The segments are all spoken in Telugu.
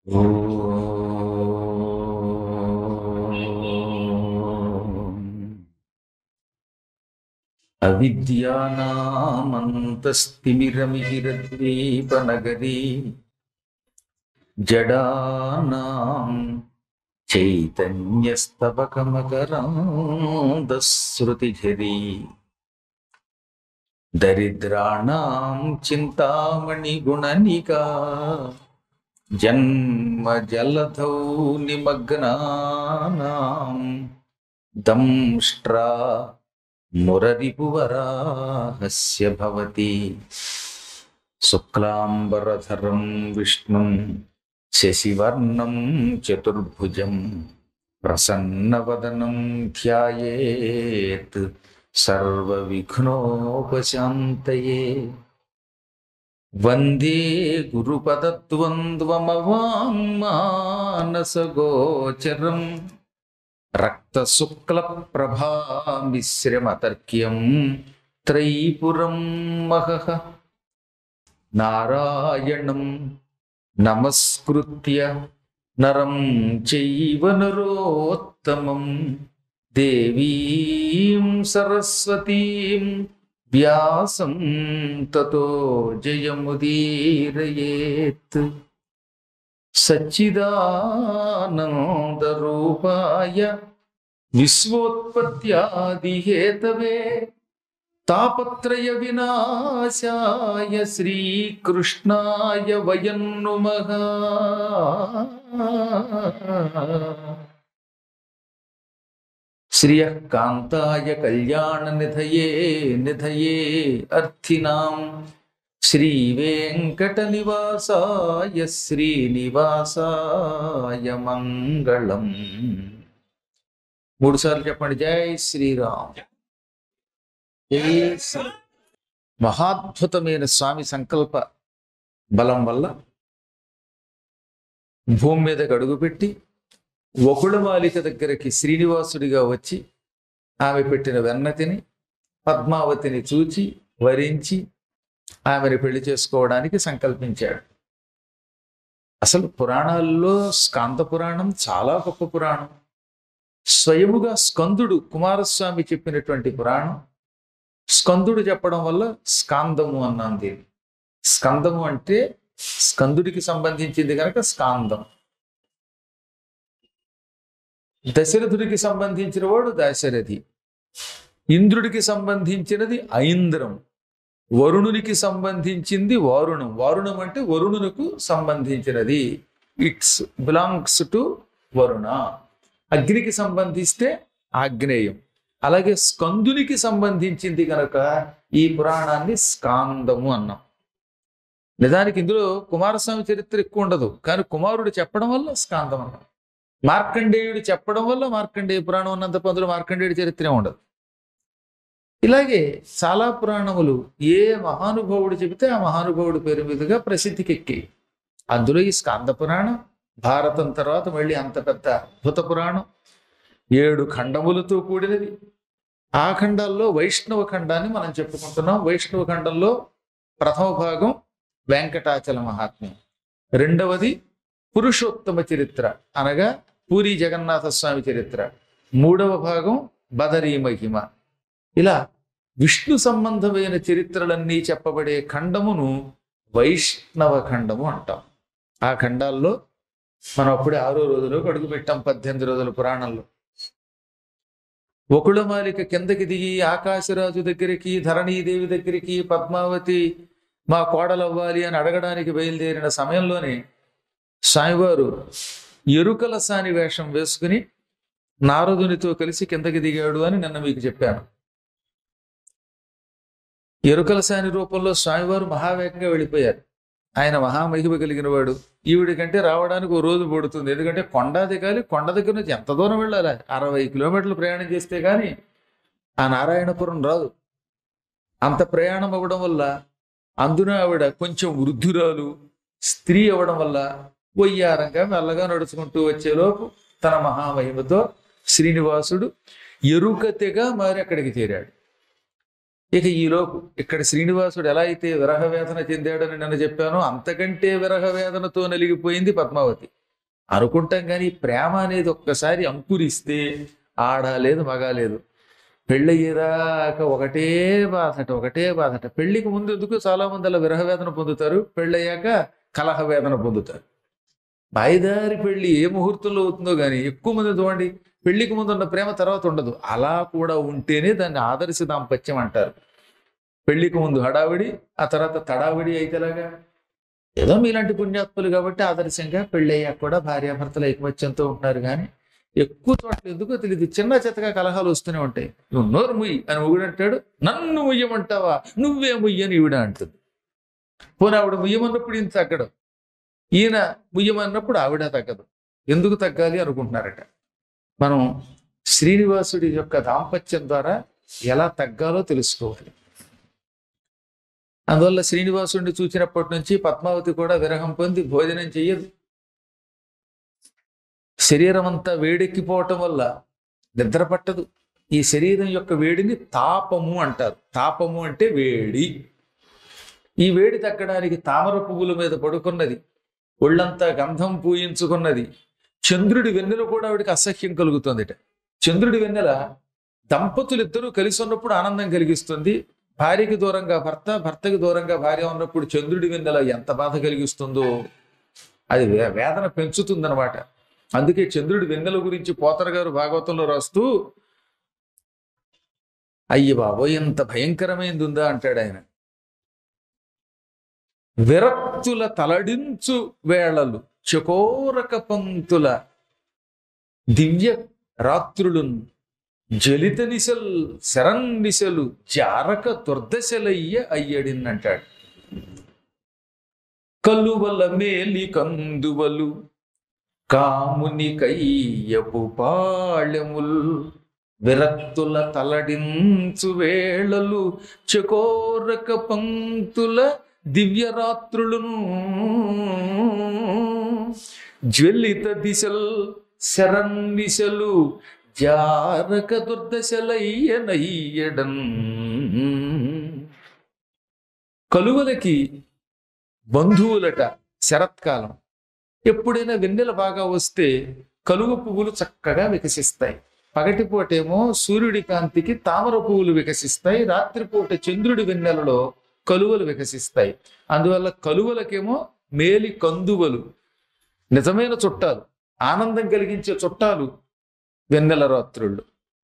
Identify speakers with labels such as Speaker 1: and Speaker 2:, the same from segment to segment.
Speaker 1: ఓం. అవిద్యానామంతస్తిమిరమిహిరద్వీపనగరీ జడానాం చైతన్యస్తవకమకరాందశ్రుతిఝరీ దరిద్రాణాం చింతామణిగుణనికా జన్మజలధౌ నిమగ్నానాం దంష్ట్రా మురరిపువరాహస్య భవతి శుక్లాంబరధరం విష్ణుం శశివర్ణం చతుర్భుజం ప్రసన్నవదనం ధ్యాయేత్ సర్వవిఘ్నోపశాంతయే వందే గురుపదద్వంద్వమవాంమానసగోచరం రక్తశుక్లప్రభామిశ్రమతర్క్యం త్రైపురం మహః నారాయణం నమస్కృత్య నరం చైవ నరోత్తమం దేవీం సరస్వతీం వ్యాసం తతో జయముదీరయేత్ సచ్చిదానందరూపాయ విశ్వోత్పత్యాదిహేతవే తాపత్రయ వినాశాయ శ్రీకృష్ణాయ వయం నుమః శ్రియ కాంతాయ కళ్యాణ నిధయే నిధయే అర్థినాం శ్రీ వెంకట నివాసాయ శ్రీనివాసాయ మంగళం మూడు సార్లు చెప్పండి జై శ్రీరామ్ జై శ్రీ మహాద్భుతమైన స్వామి సంకల్ప బలం వల్ల భూమి మీదకి అడుగుపెట్టి వకుళమాలిక దగ్గరికి శ్రీనివాసుడిగా వచ్చి ఆమె పెట్టిన వెన్నతిని పద్మావతిని చూచి వరించి ఆమెను పెళ్లి చేసుకోవడానికి సంకల్పించాడు అసలు పురాణాల్లో స్కాంద పురాణం చాలా గొప్ప పురాణం స్వయముగా స్కందుడు కుమారస్వామి చెప్పినటువంటి పురాణం స్కందుడు చెప్పడం వల్ల స్కాందము అన్నాం దీన్ని స్కందము అంటే స్కందుడికి సంబంధించింది కనుక స్కాందం దశరథుడికి సంబంధించిన వాడు దశరథి ఇంద్రుడికి సంబంధించినది ఐంద్రం వరుణునికి సంబంధించింది వారుణం వారుణం అంటే వరుణునకు సంబంధించినది ఇట్స్ బిలాంగ్స్ టు వరుణ అగ్నికి సంబంధిస్తే ఆగ్నేయం అలాగే స్కందునికి సంబంధించింది కనుక ఈ పురాణాన్ని స్కాందము అన్నాం నిజానికి ఇందులో కుమారస్వామి చరిత్ర ఎక్కువ ఉండదు కానీ కుమారుడు చెప్పడం వల్ల స్కాందం అన్నాం మార్కండేయుడు చెప్పడం వల్ల మార్కండేయ పురాణం ఉన్నంత పొందులో మార్కండేయుడి చరిత్ర ఉండదు ఇలాగే చాలా పురాణములు ఏ మహానుభావుడు చెబితే ఆ మహానుభావుడి పేరు మీదుగా ప్రసిద్ధికెక్కి అందులో ఈ స్కాంద పురాణం భారతం తర్వాత మళ్ళీ అంత పెద్ద అద్భుత పురాణం ఏడు ఖండములతో కూడినది ఆ ఖండాల్లో వైష్ణవ ఖండాన్ని మనం చెప్పుకుంటున్నాం వైష్ణవ ఖండంలో ప్రథమ భాగం వెంకటాచల మహాత్మ్యం రెండవది పురుషోత్తమ చరిత్ర అనగా పూరి జగన్నాథ స్వామి చరిత్ర మూడవ భాగం బదరీ మహిమ ఇలా విష్ణు సంబంధమైన చరిత్రలన్నీ చెప్పబడే ఖండమును వైష్ణవ ఖండము అంటాం ఆ ఖండాల్లో మనం అప్పుడే ఆరో రోజులు అడుగు పెట్టాం పద్దెనిమిది రోజుల పురాణంలో వకుళమాలిక కిందకి దిగి ఆకాశరాజు దగ్గరికి ధరణీదేవి దగ్గరికి పద్మావతి మా కోడలవ్వాలి అని అడగడానికి బయలుదేరిన సమయంలోనే స్వామివారు ఎరుకల సాని వేషం వేసుకుని నారదునితో కలిసి కిందకి దిగాడు అని నిన్న మీకు చెప్పాను ఎరుకల సాని రూపంలో స్వామివారు మహావేగంగా వెళ్ళిపోయారు ఆయన మహామహిమ కలిగిన వాడు ఈవిడి కంటే రావడానికి ఓ రోజు పడుతుంది ఎందుకంటే కొండ దిగాలి కొండ దగ్గర నుంచి ఎంత దూరం వెళ్ళాలి అరవై కిలోమీటర్లు ప్రయాణం చేస్తే కానీ ఆ నారాయణపురం రాదు అంత ప్రయాణం అవ్వడం వల్ల అందున ఆవిడ కొంచెం వృద్ధురాలు స్త్రీ అవ్వడం వల్ల వయ్యారంగా మెల్లగా నడుచుకుంటూ వచ్చేలోపు తన మహామహిమతో శ్రీనివాసుడు ఎరుకతెగా మారి అక్కడికి చేరాడు ఇక ఈలోపు ఇక్కడ శ్రీనివాసుడు ఎలా అయితే విరహ వేదన చెందాడని నన్ను చెప్పానో అంతకంటే విరహ వేదనతో నలిగిపోయింది పద్మావతి అనుకుంటాం కానీ ప్రేమ అనేది ఒక్కసారి అంకురిస్తే ఆడ లేదు మగ లేదు పెళ్ళయ్యేదాకా ఒకటే బాధట ఒకటే బాధట పెళ్లికి ముందు ఎందుకు చాలా మంది అలా విరహ వేదన పొందుతారు పెళ్ళయ్యాక కలహ వేదన పొందుతారు బాయిదారి పెళ్లి ఏ ముహూర్తంలో అవుతుందో కానీ ఎక్కువ మంది చూడండి పెళ్లికి ముందు ఉన్న ప్రేమ తర్వాత ఉండదు అలా కూడా ఉంటేనే దాన్ని ఆదర్శ దాంపత్యం అంటారు పెళ్లికి ముందు హడావిడి ఆ తర్వాత తడావిడి అయితేలాగా ఏదో మీలాంటి పుణ్యాత్ములు కాబట్టి ఆదర్శంగా పెళ్ళయ్యాక కూడా భార్యాభర్తలు ఐకమత్యంతో ఉంటున్నారు కానీ ఎక్కువ చోట్ల ఎందుకో తెలియదు చిన్న చెత్తగా కలహాలు వస్తూనే ఉంటాయి నువ్వు నోరు ముయ్యి అని మొగుడు అంటాడు నన్ను ముయ్యమంటావా నువ్వే ముయ్యి అని ఈవిడ అంటుంది పోనీ ఆవిడ ముయ్యమన్నప్పుడు ఈయన తగ్గడం ఈయన ముయ్యమన్నప్పుడు ఆవిడ తగ్గదు ఎందుకు తగ్గాలి అనుకుంటున్నారట మనం శ్రీనివాసుడి యొక్క దాంపత్యం ద్వారా ఎలా తగ్గాలో తెలుసుకోవాలి అందువల్ల శ్రీనివాసుడిని చూసినప్పటి నుంచి పద్మావతి కూడా విరహం పొంది భోజనం చెయ్యదు శరీరం అంతా వేడెక్కిపోవటం వల్ల నిద్ర పట్టదు ఈ శరీరం యొక్క వేడిని తాపము అంటారు తాపము అంటే వేడి ఈ వేడి తగ్గడానికి తామర పువ్వుల మీద పడుకున్నది ఒళ్ళంతా గంధం పూయించుకున్నది చంద్రుడి వెన్నెల కూడా ఆవిడికి అసహ్యం కలుగుతుందిట చంద్రుడి వెన్నెల దంపతులు ఇద్దరూ కలిసి ఉన్నప్పుడు ఆనందం కలిగిస్తుంది భార్యకి దూరంగా భర్త భర్తకి దూరంగా భార్య ఉన్నప్పుడు చంద్రుడి వెన్నెల ఎంత బాధ కలిగిస్తుందో అది వే- వేదన పెంచుతుందన్నమాట అందుకే చంద్రుడి వెన్నెల గురించి పోతర గారు భాగవతంలో రాస్తూ అయ్యి బాబోయ్ ఎంత భయంకరమైంది ఉందా అంటాడు ఆయన విరక్తుల తలడించు వేళలు చకోరక పంక్తుల దివ్య రాత్రులున్ జలిత నిశల్ శరణ్ నిశలు జారక దుర్దశలయ్య అయ్యడిన్ అంటాడు కల్లువల మేలి కందువలు కాముని కయ్యపు పాళెముల్ విరక్తుల తలడించు వేళలు చకోరక పంక్తుల దివ్యరాత్రులను జ్వలిత దిశల్ శరణ్నిశలు జారక దుర్దశలయ్యనయ్యడం కలువలకి బంధువులట శరత్కాలం ఎప్పుడైనా వెన్నెల బాగా వస్తే కలువ పువ్వులు చక్కగా వికసిస్తాయి పగటిపూటేమో సూర్యుడి కాంతికి తామర పువ్వులు వికసిస్తాయి రాత్రిపూట చంద్రుడి వెన్నెలలో కలువలు వికసిస్తాయి అందువల్ల కలువలకేమో మేలి కందువలు నిజమైన చుట్టాలు ఆనందం కలిగించే చుట్టాలు వెన్నెల రాత్రుళ్ళు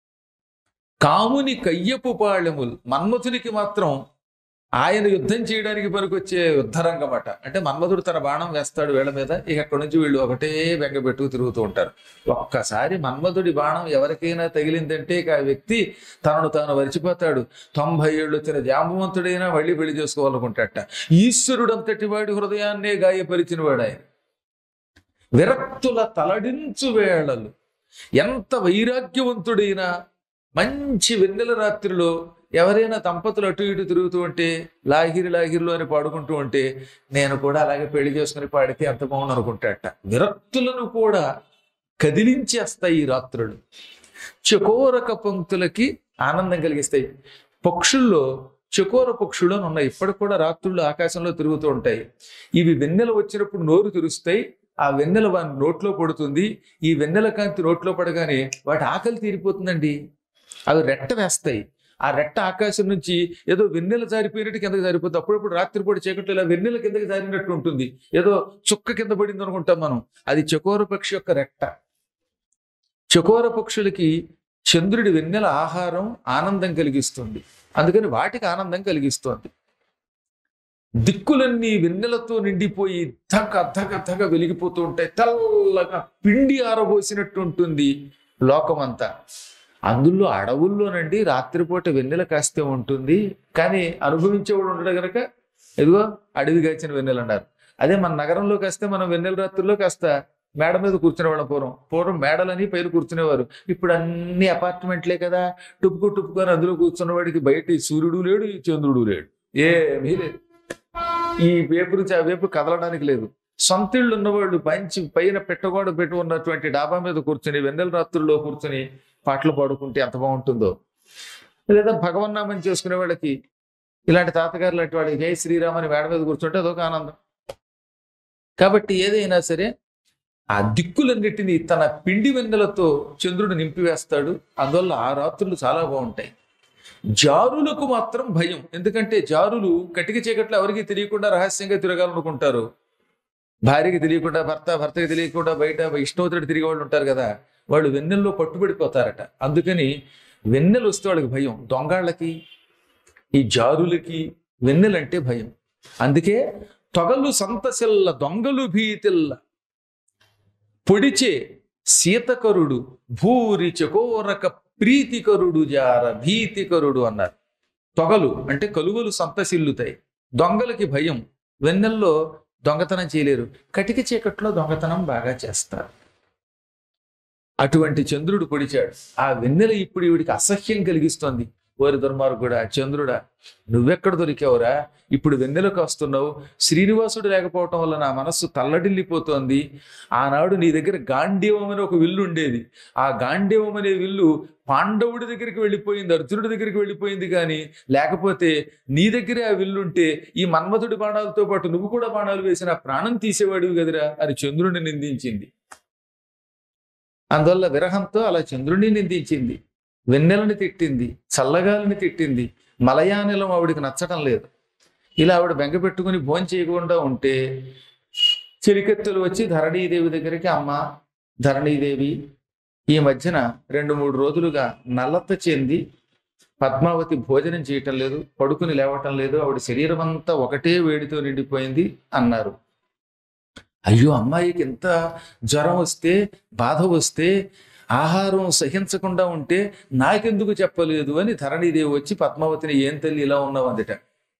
Speaker 1: కాముని కయ్యపు పాళెములు మన్మథునికి మాత్రం ఆయన యుద్ధం చేయడానికి పనికొచ్చే యుద్ధరంగమట అంటే మన్మధుడు తన బాణం వేస్తాడు వీళ్ళ మీద ఇక అక్కడి నుంచి వీళ్ళు ఒకటే బెంగ పెట్టుకు తిరుగుతూ ఉంటారు ఒక్కసారి మన్మధుడి బాణం ఎవరికైనా తగిలిందంటే ఇక ఆ వ్యక్తి తనను తాను వరిచిపోతాడు తొంభై ఏళ్ళు వచ్చిన జాంబవంతుడైనా మళ్ళీ పెళ్లి చేసుకోవాలనుకుంటాట ఈశ్వరుడు అంతటి వాడి హృదయాన్నే గాయపరిచిన వాడు ఆయన విరక్తుల తలడించు వేళలు ఎంత వైరాగ్యవంతుడైనా మంచి వెన్నెల రాత్రిలో ఎవరైనా దంపతులు అటు ఇటు తిరుగుతూ ఉంటే లాగిరి లాగిరిలో అని పాడుకుంటూ ఉంటే నేను కూడా అలాగే పెళ్లి చేసుకుని పాడితే ఎంత బాగుండు అనుకుంటాట విరక్తులను కూడా కదిలించేస్తాయి ఈ రాత్రులు చకోరక పంక్తులకి ఆనందం కలిగిస్తాయి పక్షుల్లో చకోర పక్షులు అని ఉన్నాయి ఇప్పటికి కూడా రాత్రులు ఆకాశంలో తిరుగుతూ ఉంటాయి ఇవి వెన్నెల వచ్చినప్పుడు నోరు తెరుస్తాయి ఆ వెన్నెల వాని నోట్లో పడుతుంది ఈ వెన్నెల కాంతి నోట్లో పడగానే వాటి ఆకలి తీరిపోతుందండి అవి రెట్ట వేస్తాయి ఆ రెట్ట ఆకాశం నుంచి ఏదో వెన్నెల జారిపోయినట్టు కిందకి జారిపోతుంది అప్పుడప్పుడు రాత్రిపూట చీకట్లో ఇలా వెన్నెల కిందకి జారినట్టు ఉంటుంది ఏదో చుక్క కింద పడింది అనుకుంటాం మనం అది చకోర పక్షి యొక్క రెట్ట చకోర పక్షులకి చంద్రుడి వెన్నెల ఆహారం ఆనందం కలిగిస్తుంది అందుకని వాటికి ఆనందం కలిగిస్తోంది దిక్కులన్నీ వెన్నెలతో నిండిపోయి ధగ ధగ ధగ వెలిగిపోతూ ఉంటాయి తెల్లగా పిండి ఆరబోసినట్టు ఉంటుంది లోకమంతా అందులో అడవుల్లోనండి రాత్రిపూట వెన్నెల కాస్తే ఉంటుంది కానీ అనుభవించేవాడు ఉండడు గనక ఎదుగో అడవి కాచిన వెన్నెల అన్నారు అదే మన నగరంలో కాస్తే మనం వెన్నెల రాత్రుల్లో కాస్త మేడ మీద కూర్చునేవాళ్ళం పూర్వం పూర్వం మేడలని పైన కూర్చునేవారు ఇప్పుడు అన్ని అపార్ట్మెంట్లే కదా టుప్పుకు టుప్పుకొని అందులో కూర్చున్నవాడికి బయట ఈ సూర్యుడు లేడు ఈ చంద్రుడు లేడు ఏమీ లేదు ఈ వేపు నుంచి ఆ వేపు కదలడానికి లేదు సొంత ఇళ్ళు ఉన్నవాళ్ళు మంచి పైన పెట్టగోడ పెట్టి ఉన్నటువంటి డాబా మీద కూర్చుని వెన్నెల రాత్రుల్లో కూర్చుని పాటలు పాడుకుంటే ఎంత బాగుంటుందో లేదా భగవన్నామం చేసుకునే వాళ్ళకి ఇలాంటి తాతగారు లాంటి వాడికి జై శ్రీరామ్ అని మేడ మీద కూర్చుంటే అదొక ఆనందం కాబట్టి ఏదైనా సరే ఆ దిక్కులన్నిటినీ తన పిండి వెన్నెలతో చంద్రుడు నింపివేస్తాడు అందువల్ల ఆ రాత్రులు చాలా బాగుంటాయి జారులకు మాత్రం భయం ఎందుకంటే జారులు కటిక చీకట్లో ఎవరికి తెలియకుండా రహస్యంగా తిరగాలనుకుంటారు భార్యకి తెలియకుండా భర్త భర్తకి తెలియకుండా బయట ఇష్టోత్తడి తిరిగే వాళ్ళు ఉంటారు కదా వాళ్ళు వెన్నెల్లో పట్టుబడిపోతారట అందుకని వెన్నెలు వస్తే వాళ్ళకి భయం దొంగాళ్ళకి ఈ జారులకి వెన్నెలంటే భయం అందుకే తొగలు సంతసిల్ల దొంగలు భీతిల్ల పొడిచే సీతకరుడు భూరి చకోరక ప్రీతికరుడు జార భీతికరుడు అన్నారు తొగలు అంటే కలువలు సంతసిల్లుతాయి దొంగలకి భయం వెన్నెల్లో దొంగతనం చేయలేరు కటిక చీకట్లో దొంగతనం బాగా చేస్తారు అటువంటి చంద్రుడు పొడిచాడు ఆ వెన్నెల ఇప్పుడు ఈవిడికి అసహ్యం కలిగిస్తోంది ఓరి దుర్మార్గుడా చంద్రుడా నువ్వెక్కడ దొరికావురా ఇప్పుడు వెన్నెలకు వస్తున్నావు శ్రీనివాసుడు లేకపోవటం వల్ల నా మనస్సు తల్లడిల్లిపోతోంది ఆనాడు నీ దగ్గర గాంధీవం అనే ఒక విల్లు ఉండేది ఆ గాంధీవం అనే విల్లు పాండవుడి దగ్గరికి వెళ్ళిపోయింది అర్జునుడి దగ్గరికి వెళ్ళిపోయింది కానీ లేకపోతే నీ దగ్గరే ఆ విల్లుంటే ఈ మన్మధుడి బాణాలతో పాటు నువ్వు కూడా బాణాలు వేసిన ప్రాణం తీసేవాడివి కదిరా అని చంద్రుడిని నిందించింది అందువల్ల విరహంతో అలా చంద్రుడిని నిందించింది వెన్నెలని తిట్టింది చల్లగాలిని తిట్టింది మలయానిలం ఆవిడికి నచ్చటం లేదు ఇలా ఆవిడ బెంగ పెట్టుకుని భోజనం చేయకుండా ఉంటే చిలికెత్తులు వచ్చి ధరణీదేవి దగ్గరికి అమ్మ ధరణీదేవి ఈ మధ్యన రెండు మూడు రోజులుగా నల్లత చెంది పద్మావతి భోజనం చేయటం లేదు పడుకుని లేవటం లేదు ఆవిడ శరీరం అంతా ఒకటే వేడితో నిండిపోయింది అన్నారు అయ్యో అమ్మాయికి ఎంత జ్వరం వస్తే బాధ వస్తే ఆహారం సహించకుండా ఉంటే నాకెందుకు చెప్పలేదు అని ధరణీదేవి వచ్చి పద్మావతిని ఏం తల్లి ఇలా ఉన్నావు అందట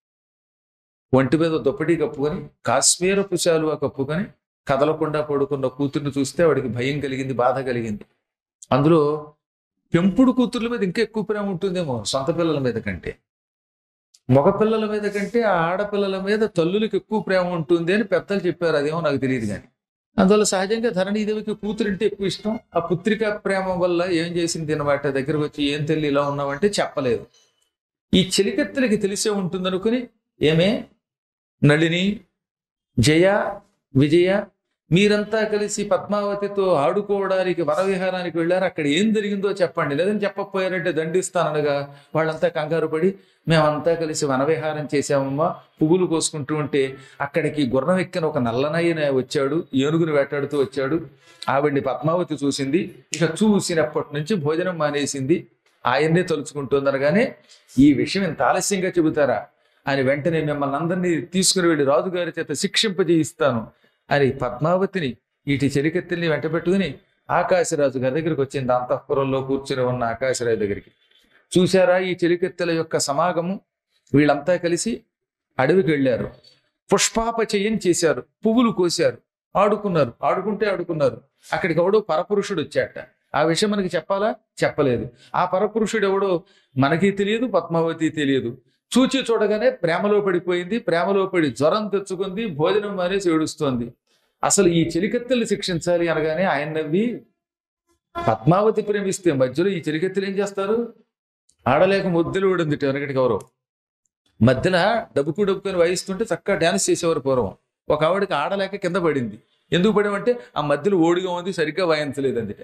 Speaker 1: ఒంటి మీద దుప్పటి కప్పుకొని కాశ్మీరపు శాలువా కప్పుకొని కదలకుండా పడుకున్న కూతుర్ని చూస్తే వాడికి భయం కలిగింది బాధ కలిగింది అందులో పెంపుడు కూతుర్ల మీద ఇంకా ఎక్కువ ప్రేమ ఉంటుందేమో సొంత పిల్లల మీద కంటే మగ పిల్లల మీద కంటే ఆ ఆడపిల్లల మీద తల్లులకు ఎక్కువ ప్రేమ ఉంటుంది అని పెద్దలు చెప్పారు అదేమో నాకు తెలియదు కానీ అందువల్ల సహజంగా ధరణీదేవికి కూతురింటే ఎక్కువ ఇష్టం ఆ పుత్రిక ప్రేమ వల్ల ఏం చేసింది అనమాట దగ్గరకు వచ్చి ఏం తల్లి ఇలా ఉన్నావంటే చెప్పలేదు ఈ చెలికత్తెలకి తెలిసే ఉంటుంది అనుకుని ఏమే నళిని జయ విజయ మీరంతా కలిసి పద్మావతితో ఆడుకోవడానికి వనవిహారానికి వెళ్ళారు అక్కడ ఏం జరిగిందో చెప్పండి లేదని చెప్పకపోయారంటే దండిస్తాననగా వాళ్ళంతా కంగారు పడి మేమంతా కలిసి వనవిహారం చేశామమ్మా పువ్వులు కోసుకుంటూ ఉంటే అక్కడికి గుర్రం ఎక్కిన ఒక నల్లనయ్యన వచ్చాడు ఏనుగును వేటాడుతూ వచ్చాడు ఆవిడ్ని పద్మావతి చూసింది ఇక చూసినప్పటి నుంచి భోజనం మానేసింది ఆయన్నే తలుచుకుంటుందనగానే ఈ విషయం ఇంత ఆలస్యంగా చెబుతారా అని వెంటనే మిమ్మల్ని అందరినీ తీసుకుని వెళ్ళి రాజుగారి చేత శిక్షింపజేయిస్తాను అని పద్మావతిని ఇటు చెలికెత్తిని వెంట పెట్టుకుని ఆకాశరాజు గారి దగ్గరికి వచ్చింది అంతఃపురంలో కూర్చుని ఉన్న ఆకాశరాజు దగ్గరికి చూశారా ఈ చెలికెత్తెల యొక్క సమాగము వీళ్ళంతా కలిసి అడవికి వెళ్ళారు పుష్పాపచయం చేశారు పువ్వులు కోశారు ఆడుకున్నారు ఆడుకుంటే ఆడుకున్నారు అక్కడికి ఎవడో పరపురుషుడు వచ్చాట ఆ విషయం మనకి చెప్పాలా చెప్పలేదు ఆ పరపురుషుడు ఎవడో మనకి తెలియదు పద్మావతి తెలియదు చూచి చూడగానే ప్రేమలో పడిపోయింది ప్రేమలో పడి జ్వరం తెచ్చుకుంది భోజనం మానేసి ఏడుస్తోంది అసలు ఈ చెలికత్తెల్ని శిక్షించాలి అనగానే ఆయన నవ్వి పద్మావతి ప్రేమిస్తే మధ్యలో ఈ చెలికత్తెలు ఏం చేస్తారు ఆడలేక ముద్దలు ఊడింది వెనకటి గౌరవం మధ్యన డబ్బుకు డబ్బుకొని వాయిస్తుంటే చక్కగా డ్యాన్స్ చేసేవారు పూర్వం ఒక ఆవిడకి ఆడలేక కింద పడింది ఎందుకు పడమంటే ఆ మధ్యలో ఓడిగా ఉంది సరిగ్గా వాయించలేదు అందుకే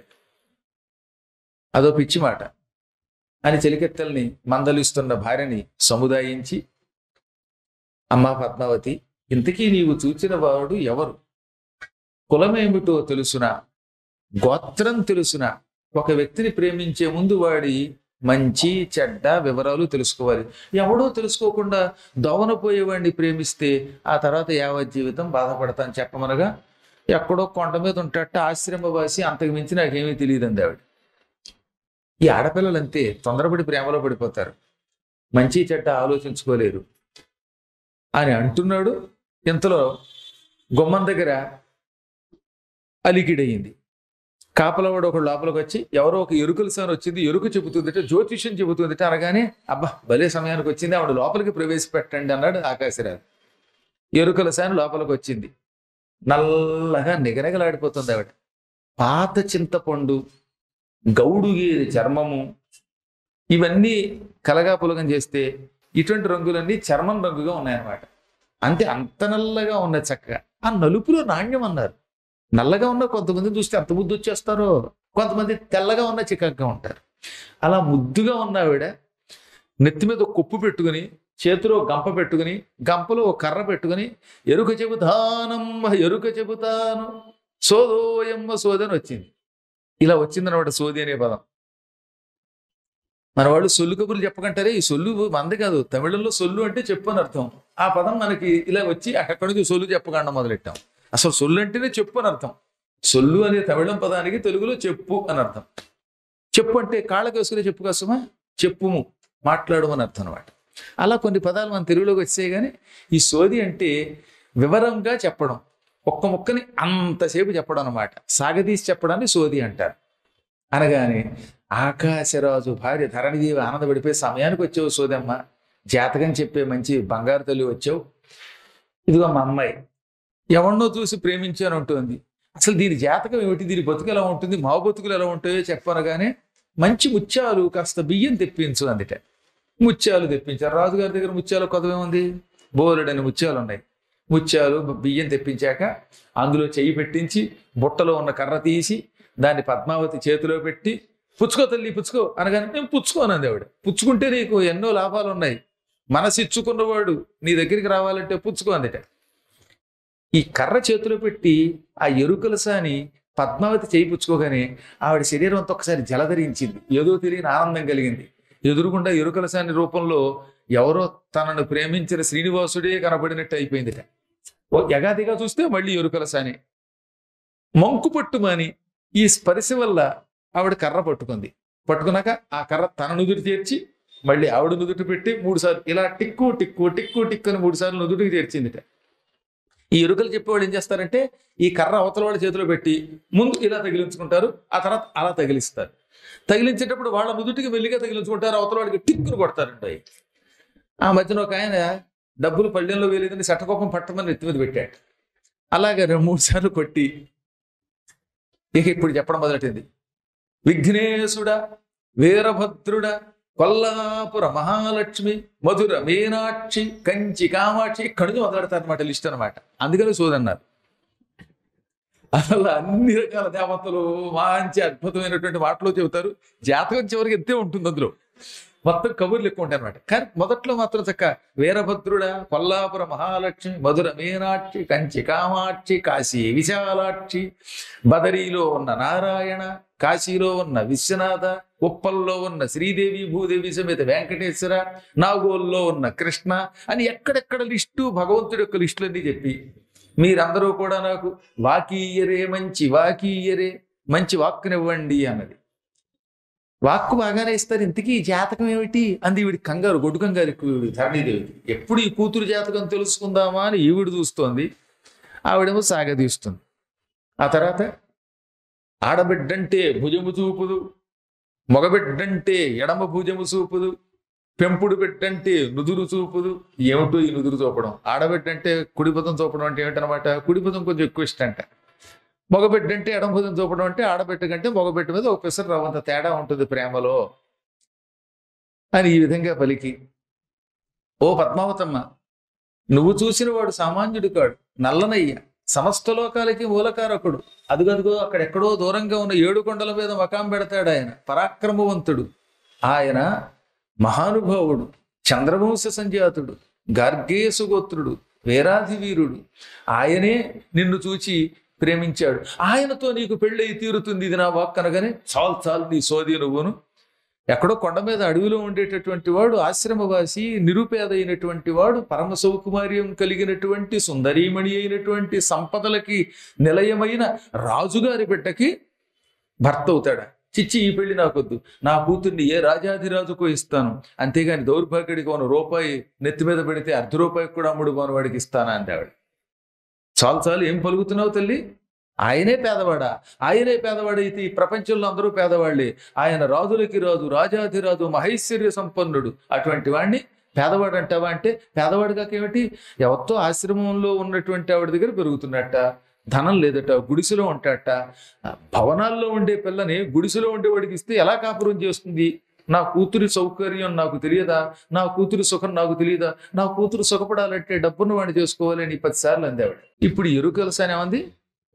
Speaker 1: అదో పిచ్చి మాట అని చెలికెత్తల్ని మందలిస్తున్న భార్యని సముదాయించి అమ్మా పద్మావతి ఇంతకీ నీవు చూచిన వాడు ఎవరు కులమేమిటో తెలుసునా గోత్రం తెలుసునా ఒక వ్యక్తిని ప్రేమించే ముందు వాడి మంచి చెడ్డ వివరాలు తెలుసుకోవాలి ఎవడో తెలుసుకోకుండా దోవన పోయేవాడిని ప్రేమిస్తే ఆ తర్వాత యావత్ జీవితం బాధపడతాను చెప్పమనగా ఎక్కడో కొండ మీద ఉంటట్ట ఆశ్రమవాసి అంతకు మించి నాకేమీ తెలియదండి ఆవిడ ఈ ఆడపిల్లలు అంతే తొందరపడి ప్రేమలో పడిపోతారు మంచి చెడ్డ ఆలోచించుకోలేరు అని అంటున్నాడు ఇంతలో గుమ్మం దగ్గర అలికిడయింది కాపలవాడు ఒక లోపలికి వచ్చి ఎవరో ఒక ఎరుకల సార్ వచ్చింది ఎరుక చెబుతుందిట జ్యోతిష్యం చెబుతుందిట అనగానే అబ్బా భలే సమయానికి వచ్చింది ఆవిడ లోపలికి ప్రవేశపెట్టండి అన్నాడు ఆకాశరాజు ఎరుకల సాని లోపలికి వచ్చింది నల్లగా నిగనగలాడిపోతుంది ఆవిడ పాత చింతపండు గౌడు గేదె చర్మము ఇవన్నీ కలగా పులగం చేస్తే ఇటువంటి రంగులన్నీ చర్మం రంగుగా ఉన్నాయన్నమాట అంతే అంత నల్లగా ఉన్న చక్కగా ఆ నలుపులో నాణ్యం అన్నారు నల్లగా ఉన్న కొంతమంది చూస్తే ఎంత ముద్దు వచ్చేస్తారో కొంతమంది తెల్లగా ఉన్న చికాగ్గా ఉంటారు అలా ముద్దుగా ఉన్న ఆవిడ నెత్తి మీద ఒక కొప్పు పెట్టుకుని చేతిలో గంప పెట్టుకుని గంపలో ఒక కర్ర పెట్టుకుని ఎరుక చెబుతానమ్మ ఎరుక చెబుతాను సోదోయమ్మ సోది అని వచ్చింది ఇలా వచ్చిందనమాట సోది అనే పదం మన వాళ్ళు సొల్లు కబుర్లు చెప్పకంటారే ఈ సొల్లు మంది కాదు తమిళంలో సొల్లు అంటే చెప్పు అని అర్థం ఆ పదం మనకి ఇలా వచ్చి అక్కడి నుంచి సొల్లు చెప్పకుండా మొదలెట్టాం అసలు సొల్లు అంటేనే చెప్పు అని అర్థం సొల్లు అనే తమిళం పదానికి తెలుగులో చెప్పు అని అర్థం చెప్పు అంటే కాళ్ళకి వేసుకునే చెప్పు కోసమా చెప్పుము మాట్లాడు అని అర్థం అనమాట అలా కొన్ని పదాలు మన తెలుగులోకి వచ్చాయి కానీ ఈ సోది అంటే వివరంగా చెప్పడం ఒక్క ముక్కని అంతసేపు చెప్పడం అనమాట సాగదీసి చెప్పడాన్ని సోది అంటారు అనగానే ఆకాశరాజు భార్య ధరణిదేవి ఆనందపడిపోయి సమయానికి వచ్చావు సోదమ్మ జాతకం చెప్పే మంచి బంగారు తల్లి వచ్చావు ఇదిగో మా అమ్మాయి ఎవరినో చూసి ప్రేమించాను ఉంటుంది అసలు దీని జాతకం ఏమిటి దీని బతుకు ఎలా ఉంటుంది మా బతుకులు ఎలా ఉంటాయో చెప్పనగానే మంచి ముత్యాలు కాస్త బియ్యం తెప్పించు అందుట ముత్యాలు తెప్పించారు రాజుగారి దగ్గర ముత్యాలు కొదవేముంది బోలెడని ముత్యాలు ఉన్నాయి ముత్యాలు బియ్యం తెప్పించాక అందులో చెయ్యి పెట్టించి బుట్టలో ఉన్న కర్ర తీసి దాన్ని పద్మావతి చేతిలో పెట్టి పుచ్చుకో తల్లి పుచ్చుకో అనగానే నేను పుచ్చుకోనంది ఆవిడ పుచ్చుకుంటే నీకు ఎన్నో లాభాలు ఉన్నాయి మనసు ఇచ్చుకున్నవాడు నీ దగ్గరికి రావాలంటే పుచ్చుకో అందుట ఈ కర్ర చేతిలో పెట్టి ఆ ఎరుకల సాని పద్మావతి చేయి పుచ్చుకోగానే ఆవిడ శరీరం అంతా ఒకసారి జలధరించింది ఏదో తెలియని ఆనందం కలిగింది ఎదురుగుండా ఎరుకల సాని రూపంలో ఎవరో తనను ప్రేమించిన శ్రీనివాసుడే కనబడినట్టు అయిపోయిందిట ఓ యగాదిగా చూస్తే మళ్ళీ ఎరుకల సాని మంకు పట్టుమాని ఈ స్పర్శ వల్ల ఆవిడ కర్ర పట్టుకుంది పట్టుకున్నాక ఆ కర్ర తన నుదుటి చేర్చి మళ్ళీ ఆవిడ నుదుటి పెట్టి మూడు సార్లు ఇలా టిక్కు టిక్కు టిక్కు టిక్కు అని మూడు సార్లు నుదుటికి చేర్చిందిట ఈ ఎరుకలు చెప్పేవాళ్ళు ఏం చేస్తారంటే ఈ కర్ర అవతల వాళ్ళ చేతిలో పెట్టి ముందు ఇలా తగిలించుకుంటారు ఆ తర్వాత అలా తగిలిస్తారు తగిలించేటప్పుడు వాళ్ళ నుదుటికి మెల్లిగా తగిలించుకుంటారు అవతల వాడికి టిక్కును కొడతారంట ఆ మధ్యన ఒక ఆయన డబ్బులు పళ్ళెంలో వేలేదని శటకోపం పట్టమని ఎత్తి మీద పెట్టాడు అలాగే రెండు మూడు సార్లు కొట్టి ఇక ఇప్పుడు చెప్పడం మొదలెట్టింది విఘ్నేశుడ వీరభద్రుడ కొల్లాపుర మహాలక్ష్మి మధుర మీనాక్షి కంచి కామాక్షి ఇక్కడి నుంచి మొదలెడతారు అనమాట లిస్ట్ అనమాట అందుకని సోదన్నారు అలా అన్ని రకాల దేవతలు మంచి అద్భుతమైనటువంటి మాటలు చెబుతారు జాతకం చివరికి ఎంతే ఉంటుంది అందులో మొత్తం కబుర్లు ఎక్కువ ఉంటాయి అనమాట కానీ మొదట్లో మాత్రం చక్క వీరభద్రుడ కొల్లాపుర మహాలక్ష్మి మధుర మీనాక్షి కంచి కామాక్షి కాశీ విశాలాక్షి బదరీలో ఉన్న నారాయణ కాశీలో ఉన్న విశ్వనాథ ఉప్పల్లో ఉన్న శ్రీదేవి భూదేవి సమేత వెంకటేశ్వర నాగోల్లో ఉన్న కృష్ణ అని ఎక్కడెక్కడ లిస్టు భగవంతుడి యొక్క లిస్టులన్నీ చెప్పి మీరందరూ కూడా నాకు వాకీయరే మంచి వాకీయరే మంచి వాక్కునివ్వండి అన్నది వాక్కు బాగానే ఇస్తారు ఇంతకీ ఈ జాతకం ఏమిటి అంది ఈవిడి కంగారు గొడ్డు కంగారు ఎక్కువ ఈవిడి ధరణీదేవికి ఎప్పుడు ఈ కూతురు జాతకం తెలుసుకుందామా అని ఈవిడ చూస్తోంది ఆవిడేమో సాగదీస్తుంది ఆ తర్వాత ఆడబిడ్డంటే భుజము చూపుదు మగబిడ్డంటే ఎడమ భుజము చూపుదు పెంపుడు బిడ్డంటే నుదురు చూపుదు ఏమిటో ఈ నుదురు చూపడం ఆడబిడ్డంటే కుడిపదం చూపడం అంటే ఏమిటనమాట కుడిపదం కొంచెం ఎక్కువ ఇష్టం అంట మగబిడ్డ అంటే ఎడమభుజం చూపడం అంటే ఆడబిడ్డ కంటే మగబిడ్డ మీద ఒక పిసరు రవ్వంత తేడా ఉంటుంది ప్రేమలో అని ఈ విధంగా పలికి ఓ పద్మావతమ్మ నువ్వు చూసిన వాడు సామాన్యుడు కాడు నల్లనయ్య సమస్త లోకాలకి మూలకారకుడు అదుగదుగో అక్కడెక్కడో దూరంగా ఉన్న ఏడు కొండల మీద మకాం పెడతాడు ఆయన పరాక్రమవంతుడు ఆయన మహానుభావుడు చంద్రవంశ సంజాతుడు గార్గేయసు గోత్రుడు వీరాధి వీరుడు ఆయనే నిన్ను చూచి ప్రేమించాడు ఆయనతో నీకు పెళ్ళయి తీరుతుంది ఇది నా వాక్ అనగానే చాలు చాలు నీ సోది నువ్వును ఎక్కడో కొండ మీద అడవిలో ఉండేటటువంటి వాడు ఆశ్రమవాసి నిరుపేద అయినటువంటి వాడు పరమ సౌకుమార్యం కలిగినటువంటి సుందరీమణి అయినటువంటి సంపదలకి నిలయమైన రాజుగారి బిడ్డకి భర్త అవుతాడా చిచ్చి ఈ పెళ్లి నాకొద్దు నా కూతుర్ని ఏ రాజాధిరాజుకో ఇస్తాను అంతేగాని దౌర్భాగ్యుడికి ఉన్న రూపాయి నెత్తి మీద పెడితే అర్ధ రూపాయికి కూడా అమ్ముడు పోని వాడికి ఇస్తానా అంది ఆవిడ చాలు చాలు ఏం పలుకుతున్నావు తల్లి ఆయనే పేదవాడా ఆయనే పేదవాడైతే ఈ ప్రపంచంలో అందరూ పేదవాళ్ళే ఆయన రాజులకి రాజు రాజాధిరాజు మహైశ్వర్య సంపన్నుడు అటువంటి వాడిని పేదవాడు అంటావా అంటే పేదవాడు కాకేమిటి ఎవరితో ఆశ్రమంలో ఉన్నటువంటి ఆవిడ దగ్గర పెరుగుతున్నట్ట ధనం లేదట గుడిసెలో ఉంటాడట భవనాల్లో ఉండే పిల్లని గుడిసెలో ఉండేవాడికి ఇస్తే ఎలా కాపురం చేస్తుంది నా కూతురి సౌకర్యం నాకు తెలియదా నా కూతురి సుఖం నాకు తెలియదా నా కూతురు సుఖపడాలంటే డబ్బును వాడిని చేసుకోవాలని పదిసార్లు అందేవాడు ఇప్పుడు ఎరుకలస ఏమంది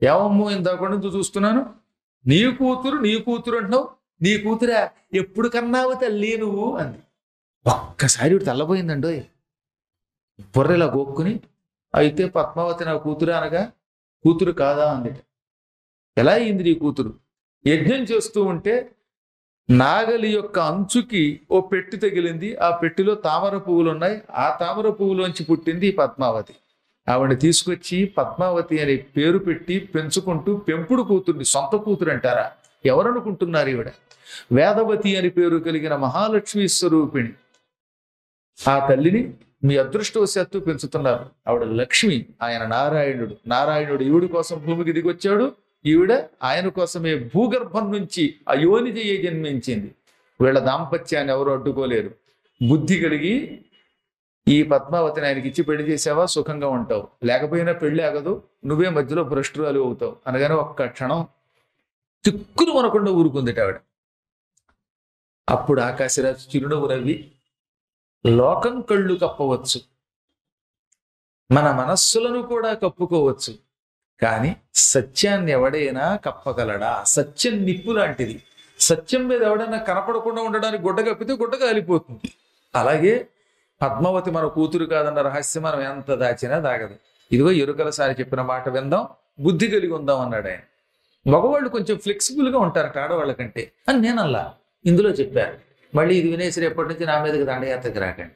Speaker 1: ఏమమ్మో ఇందాక నుంచి చూస్తున్నాను నీ కూతురు నీ కూతురు అంటున్నావు నీ కూతురా ఎప్పుడు కన్నావు తల్లి నువ్వు అంది ఒక్కసారి ఇటు తెల్లబోయిందండోయ్ బుర్ర ఇలా గోక్కుని అయితే పద్మావతి నా కూతురు అనగా కూతురు కాదా అందిట ఎలా అయింది నీ కూతురు యజ్ఞం చేస్తూ ఉంటే నాగలి యొక్క అంచుకి ఓ పెట్టి తగిలింది ఆ పెట్టిలో తామర పువ్వులు ఉన్నాయి ఆ తామర పువ్వులోంచి పుట్టింది ఈ పద్మావతి ఆవిడ తీసుకొచ్చి పద్మావతి అనే పేరు పెట్టి పెంచుకుంటూ పెంపుడు కూతుర్ని సొంత కూతురు అంటారా ఎవరనుకుంటున్నారు ఈవిడ వేదవతి అని పేరు కలిగిన మహాలక్ష్మి స్వరూపిణి ఆ తల్లిని మీ అదృష్టవశాత్తు పెంచుతున్నారు ఆవిడ లక్ష్మి ఆయన నారాయణుడు నారాయణుడు ఈవిడి కోసం భూమికి దిగొచ్చాడు ఈవిడ ఆయన కోసమే భూగర్భం నుంచి అయోని చేయ జన్మించింది వీళ్ళ దాంపత్యాన్ని ఎవరు అడ్డుకోలేరు బుద్ధి కలిగి ఈ పద్మావతిని ఆయనకి ఇచ్చి పెళ్లి చేసావా సుఖంగా ఉంటావు లేకపోయినా పెళ్లి ఆగదు నువ్వే మధ్యలో భ్రష్టురాలు అవుతావు అనగానే ఒక్క క్షణం తిక్కులు మనకుండా ఊరుకుందిట ఆవిడ అప్పుడు ఆకాశరాజు చిరునవ్వు నవ్వి లోకం కళ్ళు కప్పవచ్చు మన మనస్సులను కూడా కప్పుకోవచ్చు కానీ సత్యాన్ని ఎవడైనా కప్పగలడా సత్యం నిప్పు లాంటిది సత్యం మీద ఎవడైనా కనపడకుండా ఉండడానికి గుడ్డ కప్పితే గుడ్డ కాలిపోతుంది అలాగే పద్మావతి మన కూతురు కాదన్న రహస్యం మనం ఎంత దాచినా దాగదు ఇదిగో ఎరుకల సారి చెప్పిన మాట విందాం బుద్ధి కలిగి ఉందాం అన్నాడు ఆయన మగవాళ్ళు కొంచెం flexible గా ఉంటారట ఆడవాళ్ళ కంటే అని నేనల్లా ఇందులో చెప్పారు మళ్ళీ ఇది వినేసి రేపటి నుంచి నా మీదకి దండయాత్రకు రాకండి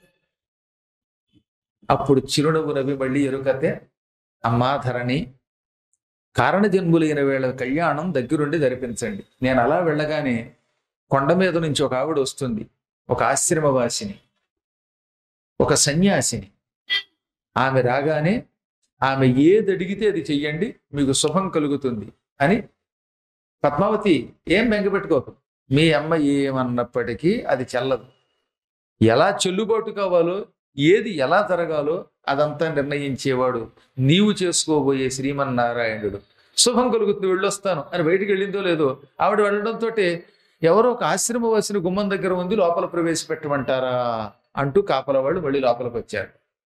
Speaker 1: అప్పుడు చిరునవ్వు నవ్వి మళ్ళీ ఎరుకతే అమ్మా ధరణి కారణ జన్ములైన వేళ కళ్యాణం దగ్గరుండి జరిపించండి నేను అలా వెళ్ళగానే కొండ మీద నుంచి ఒక ఆవిడ వస్తుంది ఒక ఆశ్రమవాసిని ఒక సన్యాసిని ఆమె రాగానే ఆమె ఏది అడిగితే అది చెయ్యండి మీకు శుభం కలుగుతుంది అని పద్మావతి ఏం బెంగపెట్టుకోకు మీ అమ్మ ఏమన్నప్పటికీ అది చెల్లదు ఎలా చెల్లుబాటు కావాలో ఏది ఎలా జరగాలో అదంతా నిర్ణయించేవాడు నీవు చేసుకోబోయే శ్రీమన్నారాయణుడు శుభం కలుగుతుంది వెళ్ళొస్తాను అని బయటికి వెళ్ళిందో లేదో ఆవిడ వెళ్ళడంతో ఎవరో ఒక ఆశ్రమవాసిని గుమ్మం దగ్గర ఉంది లోపల ప్రవేశపెట్టమంటారా అంటూ కాపల వాళ్ళు మళ్ళీ లోపలికి వచ్చారు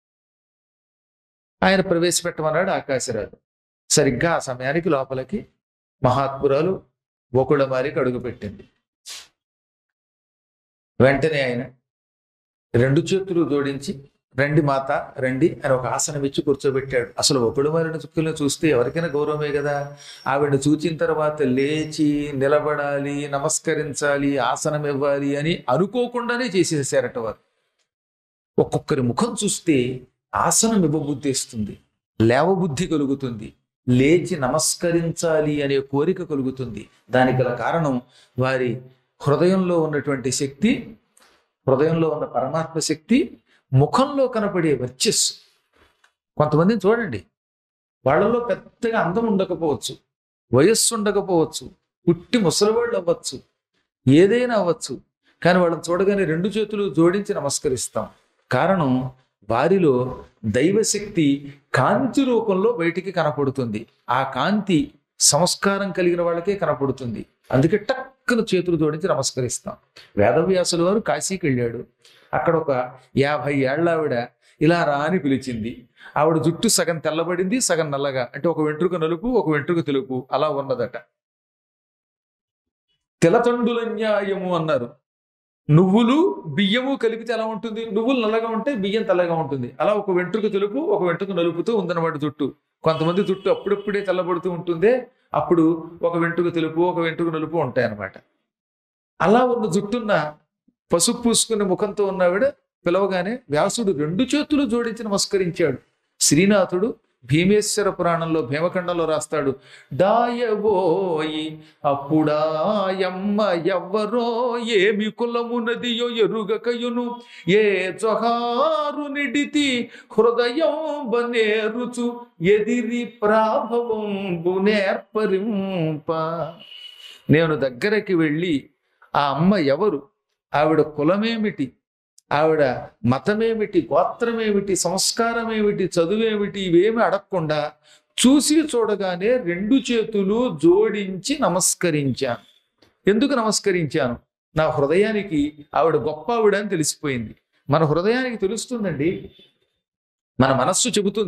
Speaker 1: ఆయన ప్రవేశపెట్టమన్నాడు ఆకాశరాజు సరిగ్గా ఆ సమయానికి లోపలికి మహాత్మురాలు ఒకళ్ళమారికి అడుగుపెట్టింది వెంటనే ఆయన రెండు చేతులు జోడించి రండి మాత రండి అని ఒక ఆసనం ఇచ్చి కూర్చోబెట్టాడు అసలు ఒకడు మారిన చుక్కలను చూస్తే ఎవరికైనా గౌరవమే కదా ఆవిడని చూచిన తర్వాత లేచి నిలబడాలి నమస్కరించాలి ఆసనం ఇవ్వాలి అని అనుకోకుండానే చేసేసారట వారు ఒక్కొక్కరి ముఖం చూస్తే ఆసనం ఇవ్వబుద్ధిస్తుంది లేవబుద్ధి కలుగుతుంది లేచి నమస్కరించాలి అనే కోరిక కలుగుతుంది దానికి గల కారణం వారి హృదయంలో ఉన్నటువంటి శక్తి హృదయంలో ఉన్న పరమాత్మ శక్తి ముఖంలో కనపడే వర్చస్సు కొంతమందిని చూడండి వాళ్ళలో పెద్దగా అందం ఉండకపోవచ్చు వయస్సు ఉండకపోవచ్చు పుట్టి ముసలివాళ్ళు అవ్వచ్చు ఏదైనా అవ్వచ్చు కానీ వాళ్ళని చూడగానే రెండు చేతులు జోడించి నమస్కరిస్తాం కారణం వారిలో దైవశక్తి కాంతి రూపంలో బయటికి కనపడుతుంది ఆ కాంతి సంస్కారం కలిగిన వాళ్ళకే కనపడుతుంది అందుకే టక్కున చేతులు జోడించి నమస్కరిస్తాం వేదవ్యాసుల వారు కాశీకి వెళ్ళాడు అక్కడ ఒక యాభై ఏళ్ళ ఆవిడ ఇలా రా అని పిలిచింది ఆవిడ జుట్టు సగం తెల్లబడింది సగం నల్లగా అంటే ఒక వెంట్రుక నలుపు ఒక వెంట్రుక తెలుపు అలా ఉన్నదట తిలతండుల న్యాయము అన్నారు నువ్వులు బియ్యము కలిపితే ఎలా ఉంటుంది నువ్వులు నల్లగా ఉంటే బియ్యం తెల్లగా ఉంటుంది అలా ఒక వెంట్రుక తెలుపు ఒక వెంట్రుక నలుపుతూ ఉందన్నమాట జుట్టు కొంతమంది జుట్టు అప్పుడప్పుడే తెల్లబడుతూ ఉంటుందే అప్పుడు ఒక వెంట్రుక తెలుపు ఒక వెంట్రుక నలుపు ఉంటాయి అన్నమాట అలా ఉన్న జుట్టున్న పసుపు పూసుకున్న ముఖంతో ఉన్నవిడ పిలవగానే వ్యాసుడు రెండు చేతులు జోడించి నమస్కరించాడు శ్రీనాథుడు భీమేశ్వర పురాణంలో భీమఖండంలో రాస్తాడు దాయబోయి అప్పుడాయమ్మ ఎవ్వరో ఏమి కులమునదియో ఎరుగకయును ఏ జొహారు నిడితి హృదయం బనేరుచు ఎదిరి ప్రాభవం నేర్పరింప నేను దగ్గరకి వెళ్ళి ఆ అమ్మ ఎవరు ఆవిడ కులమేమిటి ఆవిడ మతమేమిటి గోత్రమేమిటి సంస్కారమేమిటి చదువేమిటి ఇవేమి అడగకుండా చూసి చూడగానే రెండు చేతులు జోడించి నమస్కరించాను ఎందుకు నమస్కరించాను నా హృదయానికి ఆవిడ గొప్ప ఆవిడ అని తెలిసిపోయింది మన హృదయానికి తెలుస్తుందండి మన మనస్సు చెబుతుంది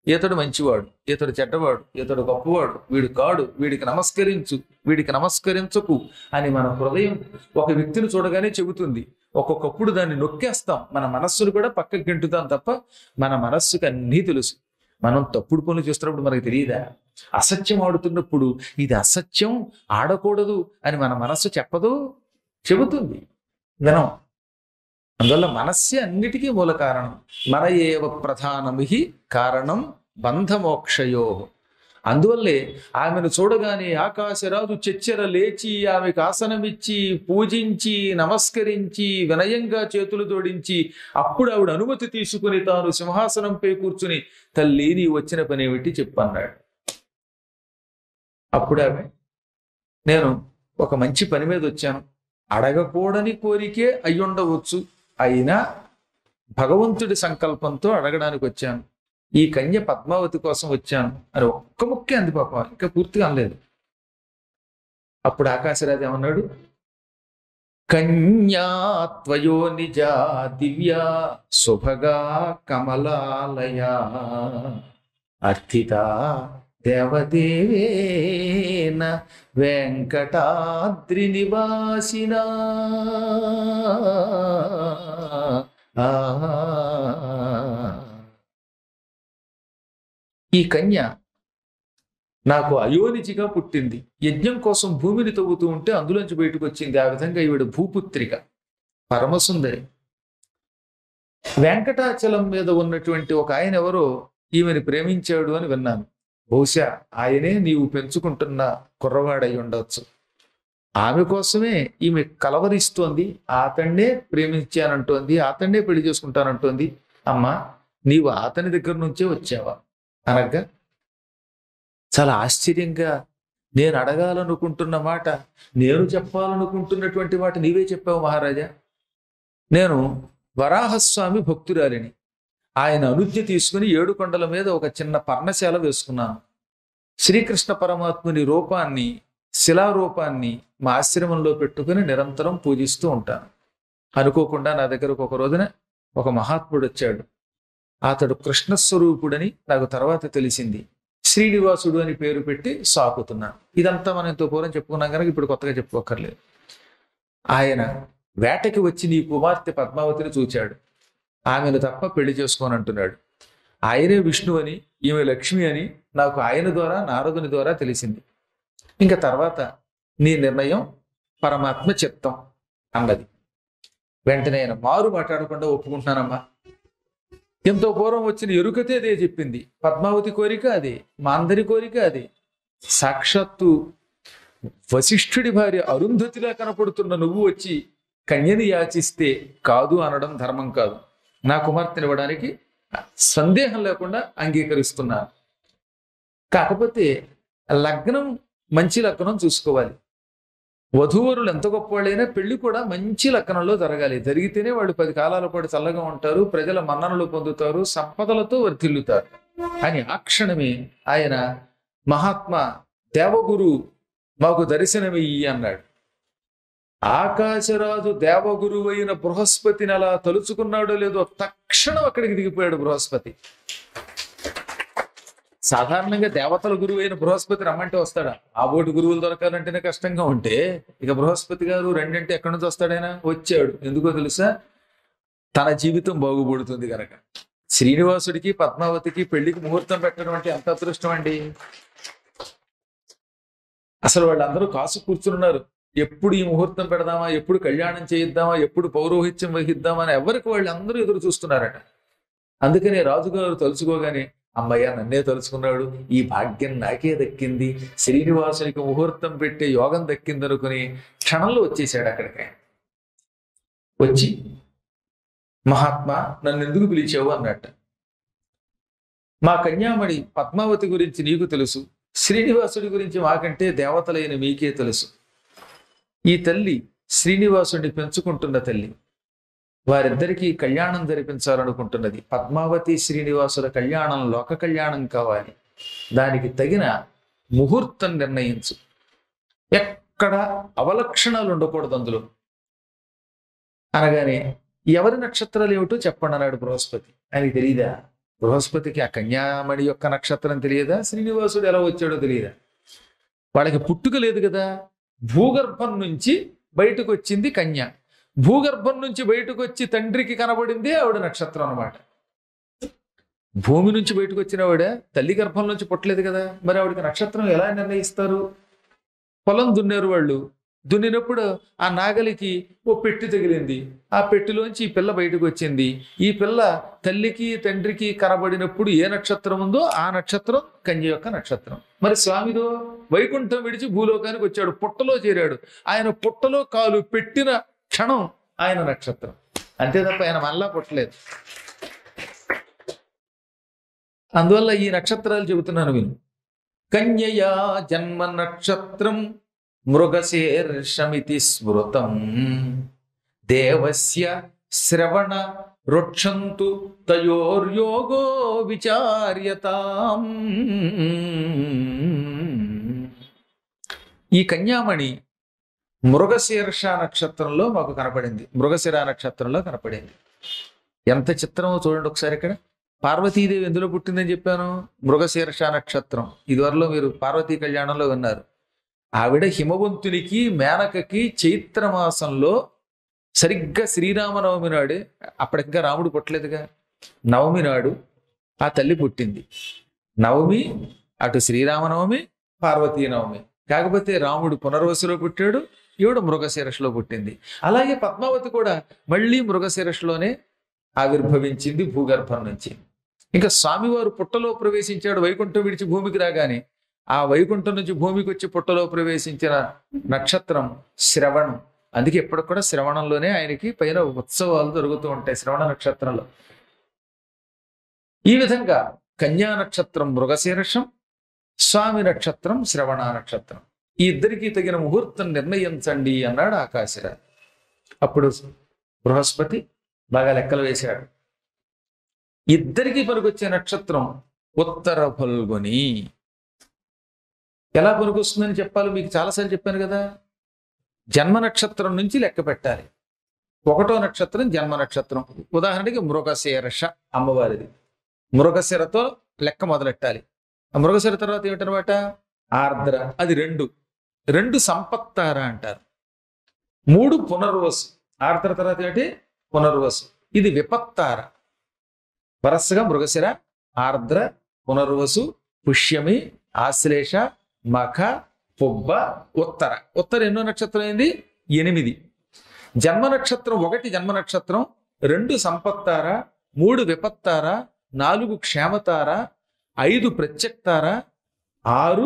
Speaker 1: ఇతడు మంచివాడు ఇతడు చెడ్డవాడు ఇతడు గొప్పవాడు వీడు కాడు వీడికి నమస్కరించు వీడికి నమస్కరించకు అని మన హృదయం ఒక వ్యక్తిని చూడగానే చెబుతుంది ఒక్కొక్కప్పుడు దాన్ని నొక్కేస్తాం మన మనస్సును కూడా పక్కకి గెంటుతాం తప్ప మన మనస్సుకి అన్నీ తెలుసు మనం తప్పుడు పనులు చేస్తున్నప్పుడు మనకు తెలియదా అసత్యం ఆడుతున్నప్పుడు ఇది అసత్యం ఆడకూడదు అని మన మనస్సు చెప్పదు చెబుతుంది వినం అందువల్ల మనస్సే అన్నిటికీ మూల కారణం మన ఏవ ప్రధానమిహి కారణం బంధమోక్షయో అందువల్లే ఆమెను చూడగానే ఆకాశరాజు చెచ్చెర లేచి ఆమెకు ఆసనమిచ్చి పూజించి నమస్కరించి వినయంగా చేతులు జోడించి అప్పుడు ఆవిడ అనుమతి తీసుకుని తాను సింహాసనంపై కూర్చుని తల్లి నీ వచ్చిన పని ఏమిటి చెప్పన్నాడు అప్పుడు ఆమె నేను ఒక మంచి పని మీద వచ్చాను అడగకూడని కోరికే అయ్యుండవచ్చు అయినా భగవంతుడి సంకల్పంతో అడగడానికి వచ్చాను ఈ కన్య పద్మావతి కోసం వచ్చాను అని ఒక్క ముక్కే అంది పాప ఇంకా పూర్తిగా అనలేదు అప్పుడు ఆకాశరాజు ఏమన్నాడు కన్యాత్వయో నిజా దివ్య శుభగా కమలాలయ అర్థిత దేవదేవేన వెంకటాద్రి నివాసిన ఈ కన్య నాకు అయోనిజిగా పుట్టింది యజ్ఞం కోసం భూమిని తవ్వుతూ ఉంటే అందులోంచి బయటకు వచ్చింది ఆ విధంగా ఈవిడ భూపుత్రిక పరమసుందరి వెంకటాచలం మీద ఉన్నటువంటి ఒక ఆయన ఎవరో ఈమెను ప్రేమించాడు అని విన్నాను బహుశా ఆయనే నీవు పెంచుకుంటున్న కుర్రవాడై ఉండవచ్చు ఆమె కోసమే ఈమె కలవరిస్తోంది అతన్నే ప్రేమించానంటోంది అతన్నే పెళ్లి చేసుకుంటానంటోంది అమ్మా నీవు అతని దగ్గర నుంచే వచ్చావా అనగా చాలా ఆశ్చర్యంగా నేను అడగాలనుకుంటున్న మాట నేను చెప్పాలనుకుంటున్నటువంటి మాట నీవే చెప్పావు మహారాజా నేను వరాహస్వామి భక్తురాలిని ఆయన అనుజ్ఞ తీసుకుని ఏడు కొండల మీద ఒక చిన్న పర్ణశాల వేసుకున్నాను శ్రీకృష్ణ పరమాత్ముని రూపాన్ని శిలారూపాన్ని మా ఆశ్రమంలో పెట్టుకుని నిరంతరం పూజిస్తూ ఉంటాను అనుకోకుండా నా దగ్గరకు ఒక రోజున ఒక మహాత్ముడు వచ్చాడు అతడు కృష్ణస్వరూపుడని నాకు తర్వాత తెలిసింది శ్రీనివాసుడు అని పేరు పెట్టి సాకుతున్నాను ఇదంతా మనం ఇంత పూర్వం చెప్పుకున్నాం కనుక ఇప్పుడు కొత్తగా చెప్పుకోకర్లేదు ఆయన వేటకి వచ్చి నీ కుమార్తె పద్మావతిని చూచాడు ఆమెను తప్ప పెళ్లి చేసుకోనంటున్నాడు ఆయనే విష్ణు అని ఈమె లక్ష్మి అని నాకు ఆయన ద్వారా నారదుని ద్వారా తెలిసింది ఇంకా తర్వాత నీ నిర్ణయం పరమాత్మ చిత్తం అన్నది వెంటనే ఆయన మారు మాట్లాడకుండా ఒప్పుకుంటున్నానమ్మా ఎంతో పూర్వం వచ్చిన ఎరుకతే అదే చెప్పింది పద్మావతి కోరిక అదే మా అందరి కోరిక అదే సాక్షాత్తు వశిష్ఠుడి భార్య అరుంధతిలా కనపడుతున్న నువ్వు వచ్చి కన్యని యాచిస్తే కాదు అనడం ధర్మం కాదు నా కుమార్తెని ఇవ్వడానికి సందేహం లేకుండా అంగీకరిస్తున్నాను కాకపోతే లగ్నం మంచి లగ్నం చూసుకోవాలి వధూవరులు ఎంత గొప్పవాళ్ళైనా పెళ్లి కూడా మంచి లగ్నంలో జరగాలి జరిగితేనే వాళ్ళు పది కాలాల పాటు చల్లగా ఉంటారు ప్రజల మన్ననలు పొందుతారు సంపదలతో వర్ధిల్లుతారు అని ఆ క్షణమే ఆయన మహాత్మా దేవగురు మాకు దర్శనమియ్యి అన్నాడు ఆకాశరాజు దేవగురువు అయిన బృహస్పతిని అలా తలుచుకున్నాడో లేదో తక్షణం అక్కడికి దిగిపోయాడు బృహస్పతి సాధారణంగా దేవతల గురువు అయిన బృహస్పతి రమ్మంటే వస్తాడా ఆ బోటి గురువులు దొరకాలంటేనే కష్టంగా ఉంటే ఇక బృహస్పతి గారు రెండంటే ఎక్కడి నుంచి వస్తాడైనా వచ్చాడు ఎందుకో తెలుసా తన జీవితం బాగుపడుతుంది కనుక శ్రీనివాసుడికి పద్మావతికి పెళ్లికి ముహూర్తం పెట్టడం అంటే ఎంత అదృష్టం అండి అసలు వాళ్ళందరూ కాసు కూర్చున్నారు ఎప్పుడు ఈ ముహూర్తం పెడదామా ఎప్పుడు కళ్యాణం చేయిద్దామా ఎప్పుడు పౌరోహిత్యం వహిద్దామా అని ఎవరికి వాళ్ళు అందరూ ఎదురు చూస్తున్నారట అందుకనే రాజుగారు తలుచుకోగానే అమ్మయ్య నన్నే తలుచుకున్నాడు ఈ భాగ్యం నాకే దక్కింది శ్రీనివాసునికి ముహూర్తం పెట్టే యోగం దక్కింది అనుకుని క్షణంలో వచ్చేసాడు అక్కడికి వచ్చి మహాత్మా నన్ను ఎందుకు పిలిచావు అన్నట్ట మా కన్యామణి పద్మావతి గురించి నీకు తెలుసు శ్రీనివాసుడి గురించి మాకంటే దేవతలైన మీకే తెలుసు ఈ తల్లి శ్రీనివాసుడిని పెంచుకుంటున్న తల్లి వారిద్దరికీ కళ్యాణం జరిపించాలనుకుంటున్నది పద్మావతి శ్రీనివాసుల కళ్యాణం లోక కళ్యాణం కావాలి దానికి తగిన ముహూర్తం నిర్ణయించు ఎక్కడ అవలక్షణాలు ఉండకూడదు అందులో అనగానే ఎవరి నక్షత్రాలు ఏమిటో చెప్పండి అన్నాడు బృహస్పతి ఆయనకి తెలీదా బృహస్పతికి ఆ కన్యామణి యొక్క నక్షత్రం తెలియదా శ్రీనివాసుడు ఎలా వచ్చాడో తెలియదా వాళ్ళకి పుట్టుక లేదు కదా భూగర్భం నుంచి బయటకు వచ్చింది కన్య భూగర్భం నుంచి బయటకు వచ్చి తండ్రికి కనబడింది ఆవిడ నక్షత్రం అన్నమాట భూమి నుంచి బయటకు వచ్చిన ఆవిడ తల్లి గర్భం నుంచి పుట్టలేదు కదా మరి ఆవిడకి నక్షత్రం ఎలా నిర్ణయిస్తారు పొలం దున్నారు వాళ్ళు దున్నినప్పుడు ఆ నాగలికి ఓ పెట్టి తగిలింది ఆ పెట్టిలోంచి ఈ పిల్ల బయటకు వచ్చింది ఈ పిల్ల తల్లికి తండ్రికి కనబడినప్పుడు ఏ నక్షత్రం ఉందో ఆ నక్షత్రం కన్య యొక్క నక్షత్రం మరి స్వామిదో వైకుంఠం విడిచి భూలోకానికి వచ్చాడు పుట్టలో చేరాడు ఆయన పుట్టలో కాలు పెట్టిన క్షణం ఆయన నక్షత్రం అంతే తప్ప ఆయన మళ్ళా పుట్టలేదు అందువల్ల ఈ నక్షత్రాలు చెబుతున్నాను విను కన్యయా జన్మ నక్షత్రం మృగశీర్షమితి స్మృతం దేవస్య శ్రవణ రుక్షంతు తయోర్యోగో విచార్యతాం ఈ కన్యామణి మృగశీర్ష నక్షత్రంలో మాకు కనపడింది మృగశిర నక్షత్రంలో కనపడింది ఎంత చిత్రమో చూడండి ఒకసారి ఇక్కడ పార్వతీదేవి ఎందులో పుట్టిందని చెప్పాను మృగశీర్ష నక్షత్రం ఇదివరలో మీరు పార్వతీ కళ్యాణంలో విన్నారు ఆవిడ హిమవంతునికి మేనకకి చైత్ర మాసంలో సరిగ్గా శ్రీరామనవమి నాడే అప్పటికింకా రాముడు పుట్టలేదుగా నవమి నాడు ఆ తల్లి పుట్టింది నవమి అటు శ్రీరామనవమి పార్వతీ నవమి కాకపోతే రాముడు పునర్వసులో పుట్టాడు ఈవిడ మృగశీరషలో పుట్టింది అలాగే పద్మావతి కూడా మళ్ళీ మృగశీరషలోనే ఆవిర్భవించింది భూగర్భం నుంచి ఇంకా స్వామివారు పుట్టలో ప్రవేశించాడు వైకుంఠం విడిచి భూమికి రాగానే ఆ వైకుంఠం నుంచి భూమికి వచ్చి పుట్టలో ప్రవేశించిన నక్షత్రం శ్రవణం అందుకే ఎప్పటికి కూడా శ్రవణంలోనే ఆయనకి పైన ఉత్సవాలు జరుగుతూ ఉంటాయి శ్రవణ నక్షత్రంలో ఈ విధంగా కన్యా నక్షత్రం మృగశీర్షం స్వామి నక్షత్రం శ్రవణ నక్షత్రం ఈ ఇద్దరికి తగిన ముహూర్తం నిర్ణయించండి అన్నాడు ఆకాశరాజు అప్పుడు బృహస్పతి బాగా లెక్కలు వేశాడు ఇద్దరికి పనికొచ్చే నక్షత్రం ఉత్తర ఫల్గుని ఎలా పనికొస్తుందని చెప్పాలి మీకు చాలాసార్లు చెప్పాను కదా జన్మ నక్షత్రం నుంచి లెక్క పెట్టాలి ఒకటో నక్షత్రం జన్మ నక్షత్రం ఉదాహరణకి మృగశీర్ష అమ్మవారిది మృగశిరతో లెక్క మొదలెట్టాలి ఆ మృగశిర తర్వాత ఏమిటనమాట ఆర్ద్ర అది రెండు రెండు సంపత్తార అంటారు మూడు పునర్వసు ఆర్ద్ర తర్వాత ఏంటి పునర్వసు ఇది విపత్తార వరసగా మృగశిర ఆర్ద్ర పునర్వసు పుష్యమి ఆశ్లేష మఖ పొబ్బ ఉత్తర ఉత్తర ఎన్నో నక్షత్రం అయింది ఎనిమిది జన్మ నక్షత్రం ఒకటి జన్మ నక్షత్రం రెండు సంపత్తార మూడు విపత్తార నాలుగు క్షేమతార ఐదు ప్రత్యక్తార ఆరు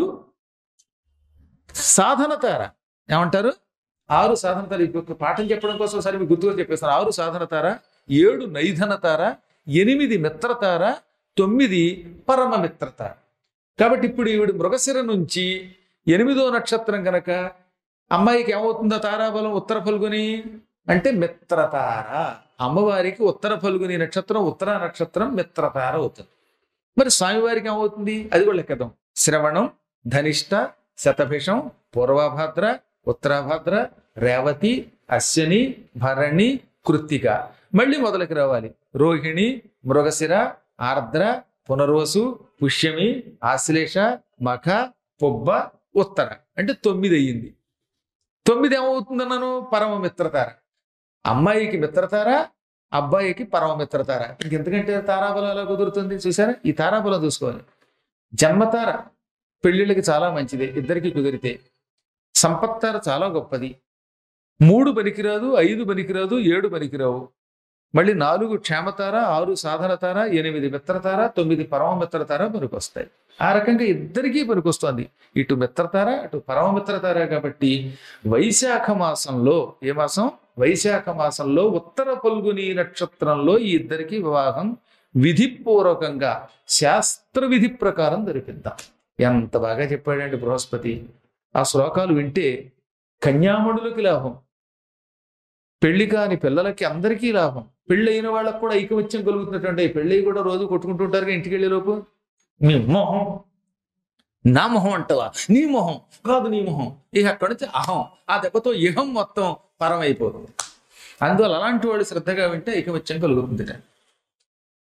Speaker 1: సాధనతార ఏమంటారు ఆరు సాధనతార ఇప్పుడు పాఠం చెప్పడం కోసం ఒకసారి మీకు గుర్తుగా చెప్పేస్తాను ఆరు సాధనతార ఏడు నైధనతార ఎనిమిది మిత్రతార తొమ్మిది పరమ మిత్రతార కాబట్టి ఇప్పుడు ఈవిడ మృగశిర నుంచి ఎనిమిదో నక్షత్రం గనక అమ్మాయికి ఏమవుతుందో తారాబలం ఉత్తర ఫల్గుని అంటే మిత్రతార అమ్మవారికి ఉత్తర ఫల్గుని నక్షత్రం ఉత్తర నక్షత్రం మిత్రతార అవుతుంది మరి స్వామివారికి ఏమవుతుంది అది కూడా లెక్కదాం శ్రవణం ధనిష్ట శతభిషం పూర్వభద్ర ఉత్తరాభద్ర రేవతి అశ్వని భరణి కృత్తిక మళ్ళీ మొదలకి రావాలి రోహిణి మృగశిర ఆర్ద్ర పునర్వసు పుష్యమి ఆశ్లేష మఖ పొబ్బ ఉత్తర అంటే తొమ్మిది అయ్యింది తొమ్మిది ఏమవుతుందన్నాను పరమ మిత్రతార అమ్మాయికి మిత్రతార అబ్బాయికి పరమ మిత్రతార ఇంకెందుకంటే తారాబలం ఎలా కుదురుతుంది చూసారా ఈ తారాబలం చూసుకోవాలి జన్మతార పెళ్ళిళ్ళకి చాలా మంచిది ఇద్దరికి కుదిరితే సంపత్తార చాలా గొప్పది మూడు పనికిరాదు ఐదు పనికిరాదు ఏడు పనికిరావు మళ్ళీ నాలుగు క్షేమతార ఆరు సాధనతార ఎనిమిది మిత్రతార తొమ్మిది పరమ మిత్రతార పనికొస్తాయి ఆ రకంగా ఇద్దరికీ పనికొస్తుంది ఇటు మిత్రతార అటు పరమ మిత్రతార కాబట్టి వైశాఖ మాసంలో ఏ మాసం వైశాఖ మాసంలో ఉత్తర పల్గుని నక్షత్రంలో ఈ ఇద్దరికి వివాహం విధిపూర్వకంగా శాస్త్ర విధి ప్రకారం జరిపిద్దాం ఎంత బాగా చెప్పాడండి బృహస్పతి ఆ శ్లోకాలు వింటే కన్యామణులకి లాభం పెళ్లి కాని పిల్లలకి అందరికీ లాభం పెళ్ళి అయిన వాళ్ళకి కూడా ఐకమత్యం కలుగుతున్నటువంటి పెళ్ళి కూడా రోజు కొట్టుకుంటుంటారు ఇంటికి వెళ్ళే లోపు నీ మొహం నా మొహం అంటవా నీ మొహం కాదు నీ మొహం ఇక అక్కడి నుంచి అహం ఆ దెబ్బతో ఇహం మొత్తం పరం అయిపోతుంది అందువల్ల అలాంటి వాళ్ళు శ్రద్ధగా వింటే ఐకమత్యం కలుగుతుంది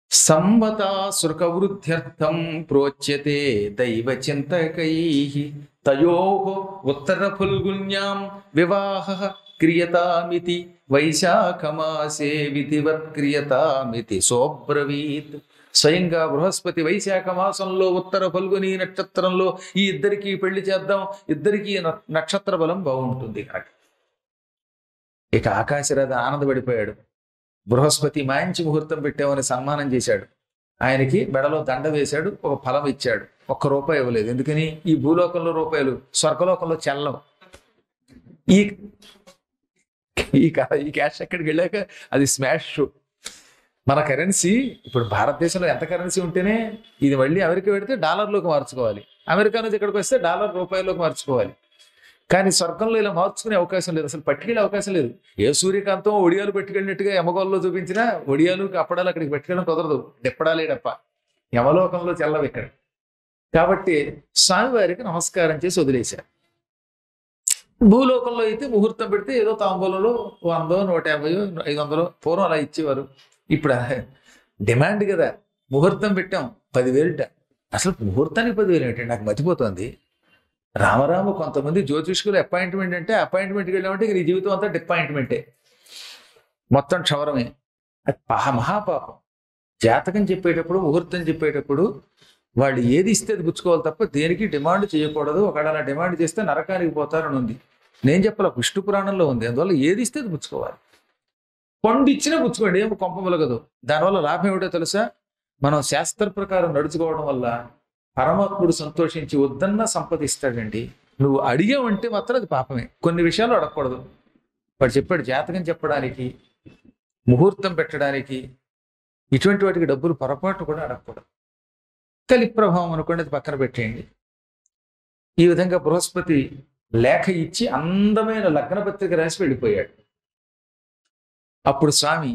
Speaker 1: సంవతాసురకవృద్ధ్యర్థం ప్రోచ్యతే దైవ చింతకై తయో ఉత్తర ఫల్గున్యాం వివాహ క్రియతామితి వైశాఖమాసే విధివత్ క్రియతామితి సోబ్రవీత్ స్వయంగా బృహస్పతి వైశాఖ మాసంలో ఉత్తర ఫల్గుని నక్షత్రంలో ఈ ఇద్దరికి పెళ్లి చేద్దాం ఇద్దరికి నక్షత్ర బలం బాగుంటుంది కనుక ఇక ఆకాశరాధ ఆనందపడిపోయాడు బృహస్పతి మంచి ముహూర్తం పెట్టామని సన్మానం చేశాడు ఆయనకి మెడలో దండ వేశాడు ఒక ఫలం ఇచ్చాడు ఒక్క రూపాయి ఇవ్వలేదు ఎందుకని ఈ భూలోకంలో రూపాయలు స్వర్గలోకంలో చెల్లం ఈ ఈ కా- ఈ క్యాష్ ఎక్కడికి వెళ్ళాక అది స్మాష్ మన కరెన్సీ ఇప్పుడు భారతదేశంలో ఎంత కరెన్సీ ఉంటేనే ఇది మళ్ళీ అమెరికా పెడితే డాలర్లోకి మార్చుకోవాలి అమెరికా నుంచి ఇక్కడికి వస్తే డాలర్ రూపాయల్లోకి మార్చుకోవాలి కానీ స్వర్గంలో ఇలా మార్చుకునే అవకాశం లేదు అసలు పట్టుకెళ్ళే అవకాశం లేదు ఏ సూర్యకాంతం ఒడియాలు పట్టుకెళ్ళినట్టుగా యమగోల్లో చూపించినా ఒడియాలు అప్పడాలు అక్కడికి పట్టుకెళ్ళడం కుదరదు దెప్పడాలేడప్ప యమలోకంలో చెల్లవు ఇక్కడ కాబట్టి స్వామివారికి నమస్కారం చేసి వదిలేశారు భూలోకంలో అయితే ముహూర్తం పెడితే ఏదో తాంబూలంలో వందో నూట యాభైయో ఐదు వందలు పూర్వం అలా ఇచ్చేవారు ఇప్పుడు అలా డిమాండ్ కదా ముహూర్తం పెట్టాం పదివేలుట అసలు ముహూర్తానికి పదివేలు ఏంటంటే నాకు మతిపోతుంది రామరామ కొంతమంది జ్యోతిష్కులు అపాయింట్మెంట్ అంటే అపాయింట్మెంట్కి వెళ్ళామంటే ఇక నీ జీవితం అంతా డిపాయింట్మెంటే మొత్తం క్షవరమే అది పహ మహాపాపం జాతకం చెప్పేటప్పుడు ముహూర్తం చెప్పేటప్పుడు వాళ్ళు ఏది ఇస్తే అది పుచ్చుకోవాలి తప్ప దేనికి డిమాండ్ చేయకూడదు ఒకవేళ అలా డిమాండ్ చేస్తే నరకానికి పోతారని ఉంది నేను చెప్పాల విష్ణు పురాణంలో ఉంది అందువల్ల ఏది ఇస్తే అది పుచ్చుకోవాలి పండు ఇచ్చినా పుచ్చుకోండి ఏమో కొంపమలగదు దానివల్ల లాభం ఏమిటో తెలుసా మనం శాస్త్ర ప్రకారం నడుచుకోవడం వల్ల పరమాత్ముడు సంతోషించి వద్దన్న సంపదిస్తాడండి నువ్వు అడిగావంటే మాత్రం అది పాపమే కొన్ని విషయాలు అడగకూడదు వాడు చెప్పాడు జాతకం చెప్పడానికి ముహూర్తం పెట్టడానికి ఇటువంటి వాటికి డబ్బులు పొరపాటు కూడా అడగకూడదు కలి ప్రభావం అనుకోండి అది పక్కన పెట్టేయండి ఈ విధంగా బృహస్పతి లేఖ ఇచ్చి అందమైన లగ్న పత్రిక రాసి వెళ్ళిపోయాడు అప్పుడు స్వామి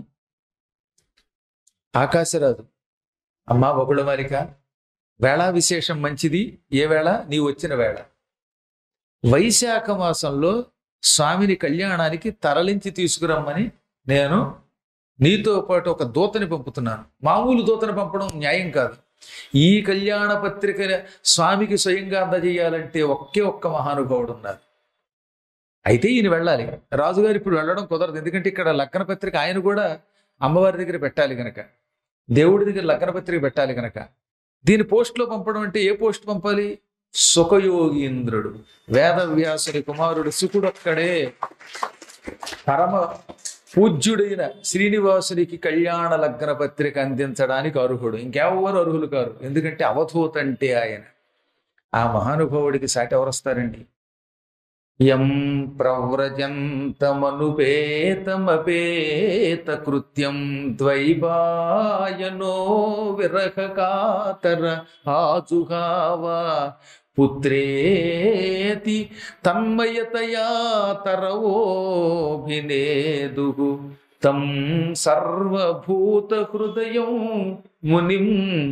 Speaker 1: ఆకాశరాజు అమ్మా బగుళమాలిక వేళా విశేషం మంచిది ఏ వేళ నీవు వచ్చిన వేళ వైశాఖ మాసంలో స్వామిని కళ్యాణానికి తరలించి తీసుకురమ్మని నేను నీతో పాటు ఒక దూతని పంపుతున్నాను మామూలు దూతని పంపడం న్యాయం కాదు ఈ కళ్యాణ పత్రిక స్వామికి స్వయంగా అందజేయాలంటే ఒకే ఒక్క మహానుభావుడు ఉన్నారు అయితే ఈయన వెళ్ళాలి రాజుగారు ఇప్పుడు వెళ్ళడం కుదరదు ఎందుకంటే ఇక్కడ లగ్న పత్రిక ఆయన కూడా అమ్మవారి దగ్గర పెట్టాలి గనక దేవుడి దగ్గర లగ్న పత్రిక పెట్టాలి గనక దీని పోస్ట్లో పంపడం అంటే ఏ పోస్ట్ పంపాలి సుఖయోగీంద్రుడు వేదవ్యాసుని కుమారుడు సుకుడు ఒక్కడే పరమ పూజ్యుడైన శ్రీనివాసునికి కళ్యాణ లగ్న పత్రిక అందించడానికి అర్హుడు ఇంకెవరు అర్హులు కారు ఎందుకంటే అవధూత అంటే ఆయన ఆ మహానుభావుడికి సాటి ఎవరు వస్తారండి యం ప్రవ్రజంతమనుపేతమపేత కృత్యం ద్వైబాయనో విరహకాతర ఆజుహావా పుత్రేతి తన్మయతయా తరవోభినేదు తం సర్వభూత హృదయం మునిం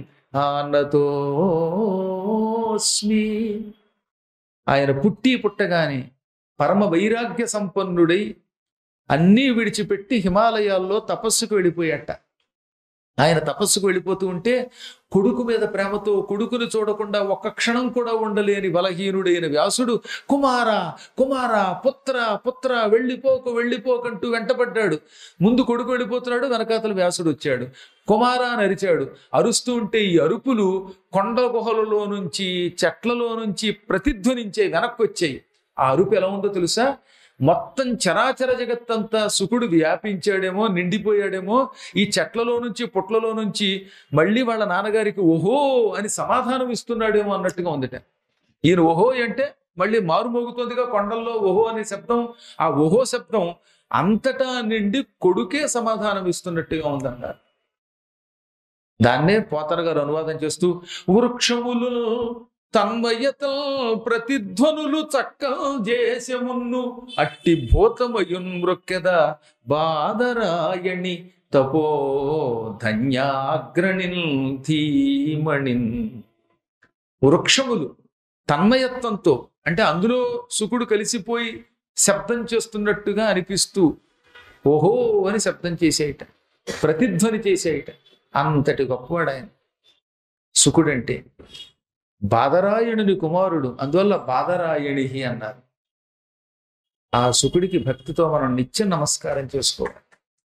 Speaker 1: ఆనతోస్మి ఆయన పుట్టి పుట్టగానే పరమ వైరాగ్య సంపన్నుడై అన్నీ విడిచిపెట్టి హిమాలయాల్లో తపస్సుకు వెళ్ళిపోయాట ఆయన తపస్సుకు వెళ్ళిపోతూ ఉంటే కొడుకు మీద ప్రేమతో కొడుకును చూడకుండా ఒక్క క్షణం కూడా ఉండలేని బలహీనుడైన వ్యాసుడు కుమార కుమార పుత్ర పుత్ర వెళ్ళిపోకు వెళ్ళిపోకంటూ వెంటపడ్డాడు ముందు కొడుకు వెళ్ళిపోతున్నాడు వెనకాతల వ్యాసుడు వచ్చాడు కుమార అని అరిచాడు అరుస్తూ ఉంటే ఈ అరుపులు కొండ గుహలలో నుంచి చెట్లలో నుంచి ప్రతిధ్వనించే వెనక్కి వచ్చాయి ఆ అరుపు ఎలా ఉందో తెలుసా మొత్తం చరాచర జగత్తంతా సుకుడు వ్యాపించాడేమో నిండిపోయాడేమో ఈ చెట్లలో నుంచి పుట్లలో నుంచి మళ్ళీ వాళ్ళ నాన్నగారికి ఓహో అని సమాధానం ఇస్తున్నాడేమో అన్నట్టుగా ఉందిట ఈయన ఓహో అంటే మళ్ళీ మారు మోగుతోందిగా కొండల్లో ఓహో అనే శబ్దం ఆ ఓహో శబ్దం అంతటా నిండి కొడుకే సమాధానం ఇస్తున్నట్టుగా ఉందన్నారు దాన్నే పోతన గారు అనువాదం చేస్తూ వృక్షములు తన్మయత ప్రతిధ్వనులు చక్కల్ చేసెమున్ను అట్టి భూతమయున్ మృక్కెద బాదరాయణి తపో ధన్యాగ్రణిన్ ధీమణిన్ వృక్షములు తన్మయత్వంతో అంటే అందులో సుకుడు కలిసిపోయి శబ్దం చేస్తున్నట్టుగా అనిపిస్తూ ఓహో అని శబ్దం చేసేయట ప్రతిధ్వని చేసేయట అంతటి గొప్పవాడు ఆయన సుకుడంటే బాదరాయణుని కుమారుడు అందువల్ల బాదరాయణి అన్నారు ఆ సుకుడికి భక్తితో మనం నిత్యం నమస్కారం చేసుకోవాలి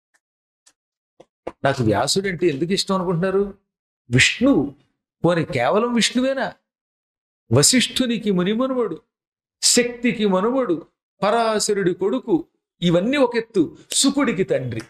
Speaker 1: నాకు వ్యాసుడు అంటే ఎందుకు ఇష్టం అనుకుంటున్నారు విష్ణువు పోని కేవలం విష్ణువేనా వశిష్ఠునికి మునిమనుమడు శక్తికి మనుమడు పరాశరుడి కొడుకు ఇవన్నీ ఒక ఎత్తు సుకుడికి తండ్రి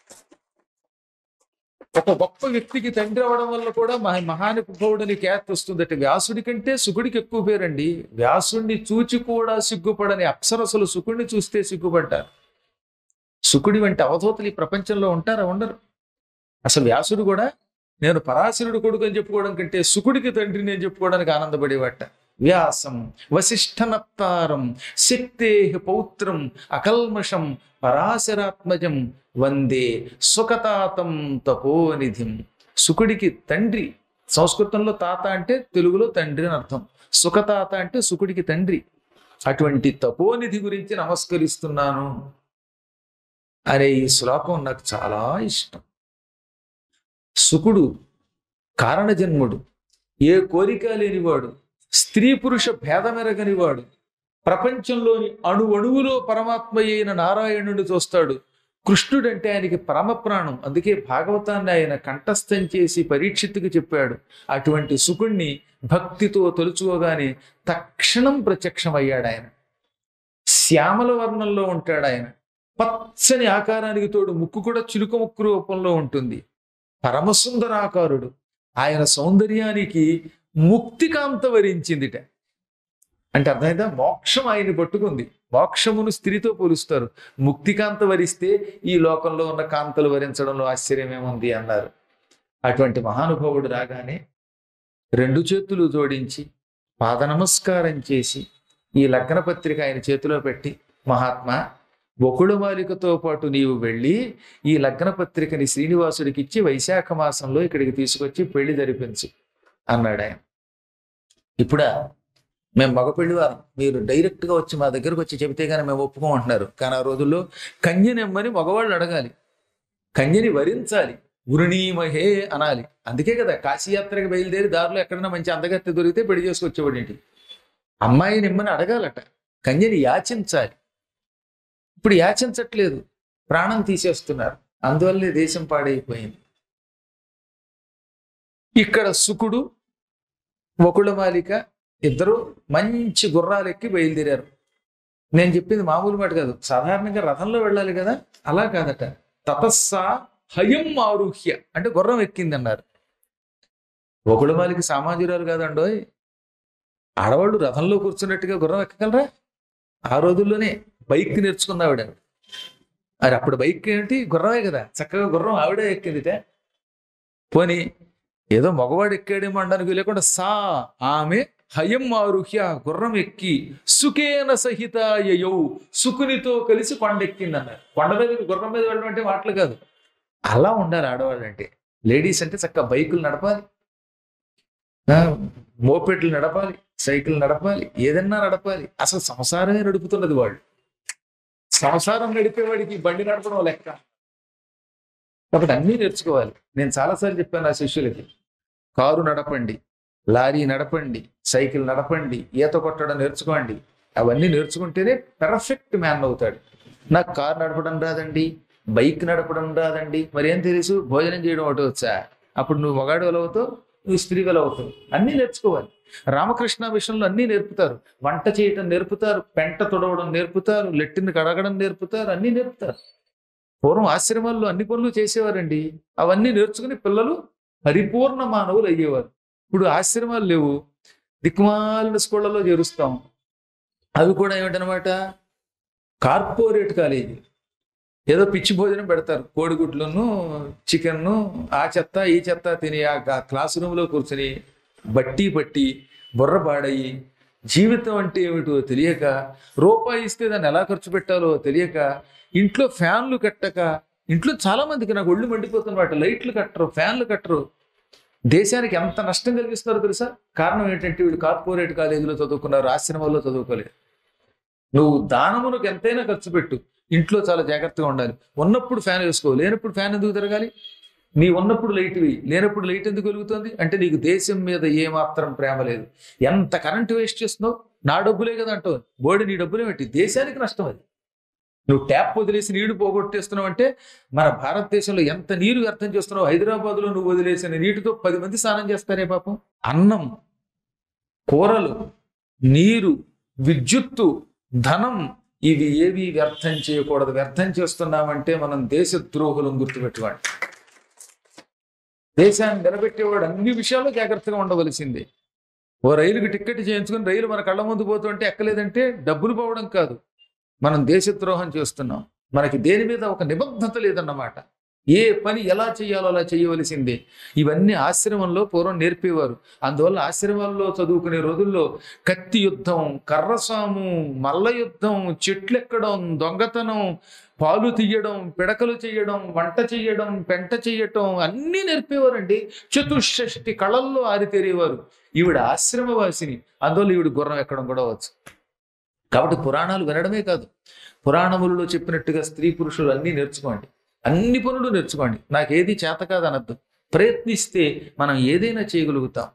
Speaker 1: ఒక గొప్ప వ్యక్తికి తండ్రి అవడం వల్ల కూడా మహా మహానుభావుడిని ఖ్యాతి వస్తుందట వ్యాసుడి కంటే సుకుడికి ఎక్కువ పేరండి వ్యాసుడిని చూచి కూడా సిగ్గుపడని అప్సరసలు సుకుడిని చూస్తే సిగ్గుపడ్డారు సుకుడి వంటి అవధూతలు ఈ ప్రపంచంలో ఉంటారా ఉండరు అసలు వ్యాసుడు కూడా నేను పరాశరుడు కొడుకు అని చెప్పుకోవడం కంటే సుకుడికి తండ్రిని అని చెప్పుకోవడానికి ఆనందపడేవాట వ్యాసం వశిష్ఠనప్తారం శక్తే పౌత్రం అకల్మషం పరాశరాత్మజం వందే సుఖతాతం తపోనిధిం సుకుడికి తండ్రి సంస్కృతంలో తాత అంటే తెలుగులో తండ్రి అని అర్థం సుఖతాత అంటే సుకుడికి తండ్రి అటువంటి తపోనిధి గురించి నమస్కరిస్తున్నాను అనే ఈ శ్లోకం నాకు చాలా ఇష్టం సుకుడు కారణజన్ముడు ఏ కోరిక లేనివాడు స్త్రీ పురుష భేదమెరగనివాడు ప్రపంచంలోని అణు అణువులో పరమాత్మ అయిన నారాయణుడిని చూస్తాడు కృష్ణుడంటే ఆయనకి పరమప్రాణం అందుకే భాగవతాన్ని ఆయన కంఠస్థం చేసి పరీక్షిత్తుకు చెప్పాడు అటువంటి సుకుణ్ణి భక్తితో తలుచుకోగానే తక్షణం ప్రత్యక్షమయ్యాడు ఆయన శ్యామల వర్ణంలో ఉంటాడు ఆయన పచ్చని ఆకారానికి తోడు ముక్కు కూడా చిలుక ముక్కు రూపంలో ఉంటుంది పరమసుందరాకారుడు ఆయన సౌందర్యానికి ముక్తికాంత వరించిందిట అంటే అర్థమైందా మోక్షం ఆయన్ని పట్టుకుంది మోక్షమును స్త్రీతో పోలుస్తారు ముక్తికాంత వరిస్తే ఈ లోకంలో ఉన్న కాంతలు వరించడంలో ఆశ్చర్యమేముంది అన్నారు అటువంటి మహానుభావుడు రాగానే రెండు చేతులు జోడించి పాద నమస్కారం చేసి ఈ లగ్న పత్రిక ఆయన చేతిలో పెట్టి మహాత్మా బొకుడుమాలికతో పాటు నీవు వెళ్ళి ఈ లగ్న పత్రికని శ్రీనివాసుడికి ఇచ్చి వైశాఖ మాసంలో ఇక్కడికి తీసుకొచ్చి పెళ్లి జరిపించు అన్నాడు ఆయన ఇప్పుడా మేము మగ పెళ్లివారం మీరు డైరెక్ట్గా వచ్చి మా దగ్గరకు వచ్చి చెబితే కానీ మేము ఒప్పుకోమంటున్నారు కానీ ఆ రోజుల్లో కన్యనెమ్మని మగవాళ్ళు అడగాలి కన్యని వరించాలి ఉరుణీమహే అనాలి అందుకే కదా కాశీయాత్రకి బయలుదేరి దారిలో ఎక్కడైనా మంచి అందగత్తె దొరికితే పెళ్లి చేసుకొచ్చేవాడు ఏంటి అమ్మాయి నిమ్మని అడగాలట కన్యని యాచించాలి ఇప్పుడు యాచించట్లేదు ప్రాణం తీసేస్తున్నారు అందువల్లే దేశం పాడైపోయింది ఇక్కడ సుకుడు వకుళమాలిక ఇద్దరు మంచి గుర్రాలు ఎక్కి బయలుదేరారు నేను చెప్పింది మామూలు మాట కాదు సాధారణంగా రథంలో వెళ్ళాలి కదా అలా కాదట తపస్సా హయం ఆరుహ్య అంటే గుర్రం ఎక్కింది అన్నారు వకుళమాలిక సామాజిరాలు కాదండోయ్ ఆడవాళ్ళు రథంలో కూర్చున్నట్టుగా గుర్రం ఎక్కగలరా ఆ రోజుల్లోనే బైక్ నేర్చుకున్నావిడ అది అప్పుడు బైక్ ఏంటి గుర్రమే కదా చక్కగా గుర్రం ఆవిడే ఎక్కిందిట పోని ఏదో మగవాడు ఎక్కాడేమో అనడానికి లేకుండా సా ఆమె హయం ఆరుహ్య గుర్రం ఎక్కి సుఖేన సహిత యయౌ సుకునితో కలిసి కొండ ఎక్కింది అన్నారు కొండ మీద గుర్రం మీద వెళ్ళడం అంటే మాటలు కాదు అలా ఉండాలి ఆడవాళ్ళు అంటే లేడీస్ అంటే చక్కగా బైకులు నడపాలి ఆ, మోపెట్లు నడపాలి సైకిల్ నడపాలి ఏదన్నా నడపాలి అసలు సంసారమే నడుపుతున్నది వాళ్ళు సంసారం నడిపేవాడికి బండి నడపడం లెక్క కాబట్టి అన్నీ నేర్చుకోవాలి నేను చాలాసార్లు చెప్పాను నా శిష్యులకి కారు నడపండి లారీ నడపండి సైకిల్ నడపండి ఈత కొట్టడం నేర్చుకోండి అవన్నీ నేర్చుకుంటేనే పెర్ఫెక్ట్ మ్యాన్ అవుతాడు నాకు కారు నడపడం రాదండి బైక్ నడపడం రాదండి మరి ఏం తెలుసు భోజనం చేయడం ఒకటి వచ్చా అప్పుడు నువ్వు మగాడు అవుతావు నువ్వు స్త్రీ అవుతావు అన్నీ నేర్చుకోవాలి రామకృష్ణ విషయంలో అన్నీ నేర్పుతారు వంట చేయటం నేర్పుతారు పెంట తొడవడం నేర్పుతారు లెట్టిని కడగడం నేర్పుతారు అన్నీ నేర్పుతారు పూర్వం ఆశ్రమాల్లో అన్ని పనులు చేసేవారండి అవన్నీ నేర్చుకుని పిల్లలు పరిపూర్ణ మానవులు అయ్యేవారు ఇప్పుడు ఆశ్రమాలు లేవు దిక్కుమాలిన స్కూళ్ళలో చేరుస్తాం అవి కూడా ఏమిటనమాట కార్పొరేట్ కాలేజీ ఏదో పిచ్చి భోజనం పెడతారు కోడిగుడ్లను చికెన్ను ఆ చెత్త ఈ చెత్త తిని ఆ గా- క్లాస్ రూమ్లో కూర్చుని బట్టి పట్టి బుర్ర పాడయి జీవితం అంటే ఏమిటో తెలియక రూపాయి ఇస్తే దాన్ని ఎలా ఖర్చు పెట్టాలో తెలియక ఇంట్లో ఫ్యాన్లు కట్టక ఇంట్లో చాలా మందికి నాకు ఒళ్ళు మండిపోతున్నమాట లైట్లు కట్టరు ఫ్యాన్లు కట్టరు దేశానికి ఎంత నష్టం కలిగిస్తున్నారో తెలుసా కారణం ఏంటంటే వీళ్ళు కార్పొరేట్ కాలేజీలో చదువుకున్నారు ఆశ్రమాల్లో చదువుకోలేదు నువ్వు దానమునకు ఎంతైనా ఖర్చు పెట్టు ఇంట్లో చాలా జాగ్రత్తగా ఉండాలి ఉన్నప్పుడు ఫ్యాన్ వేసుకో లేనప్పుడు ఫ్యాన్ ఎందుకు తిరగాలి నీ ఉన్నప్పుడు లైట్ వేయి లేనప్పుడు లైట్ ఎందుకు వెలుగుతుంది అంటే నీకు దేశం మీద ఏమాత్రం ప్రేమ లేదు ఎంత కరెంట్ వేస్ట్ చేస్తున్నావు నా డబ్బులే కదా అంటావు బోడి నీ డబ్బులే పెట్టి దేశానికి నష్టం అది నువ్వు ట్యాప్ వదిలేసి నీళ్లు పోగొట్టేస్తున్నావు అంటే మన భారతదేశంలో ఎంత నీరు వ్యర్థం చేస్తున్నావు హైదరాబాద్ లో నువ్వు వదిలేసిన నీటితో పది మంది స్నానం చేస్తారే పాపం అన్నం కూరలు నీరు విద్యుత్తు ధనం ఇవి ఏవి వ్యర్థం చేయకూడదు వ్యర్థం చేస్తున్నామంటే మనం దేశ ద్రోహులను గుర్తుపెట్టుకోండి దేశాన్ని నిలబెట్టేవాడు అన్ని విషయాల్లో జాగ్రత్తగా ఉండవలసిందే ఓ రైలుకి టికెట్ చేయించుకుని రైలు మన కళ్ళ ముందు పోతుంటే ఎక్కలేదంటే డబ్బులు పోవడం కాదు మనం దేశద్రోహం చేస్తున్నాం మనకి దేని మీద ఒక నిబద్ధత లేదన్నమాట ఏ పని ఎలా చేయాలో అలా చేయవలసిందే ఇవన్నీ ఆశ్రమంలో పూర్వం నేర్పేవారు అందువల్ల ఆశ్రమాల్లో చదువుకునే రోజుల్లో కత్తి యుద్ధం కర్రసాము మల్ల యుద్ధం చెట్లెక్కడం దొంగతనం పాలు తీయడం పిడకలు చేయడం వంట చేయడం పెంట చేయటం అన్నీ నేర్పేవారండి చతుషష్టి కళల్లో ఆరితేరేవారు ఈవిడ ఆశ్రమవాసిని అందువల్ల ఈవిడ గుర్రం ఎక్కడం కూడా వచ్చు కాబట్టి పురాణాలు వినడమే కాదు పురాణములలో చెప్పినట్టుగా స్త్రీ పురుషులు అన్నీ నేర్చుకోండి అన్ని పనులు నేర్చుకోండి నాకేది చేత కాదు అనద్దు ప్రయత్నిస్తే మనం ఏదైనా చేయగలుగుతాం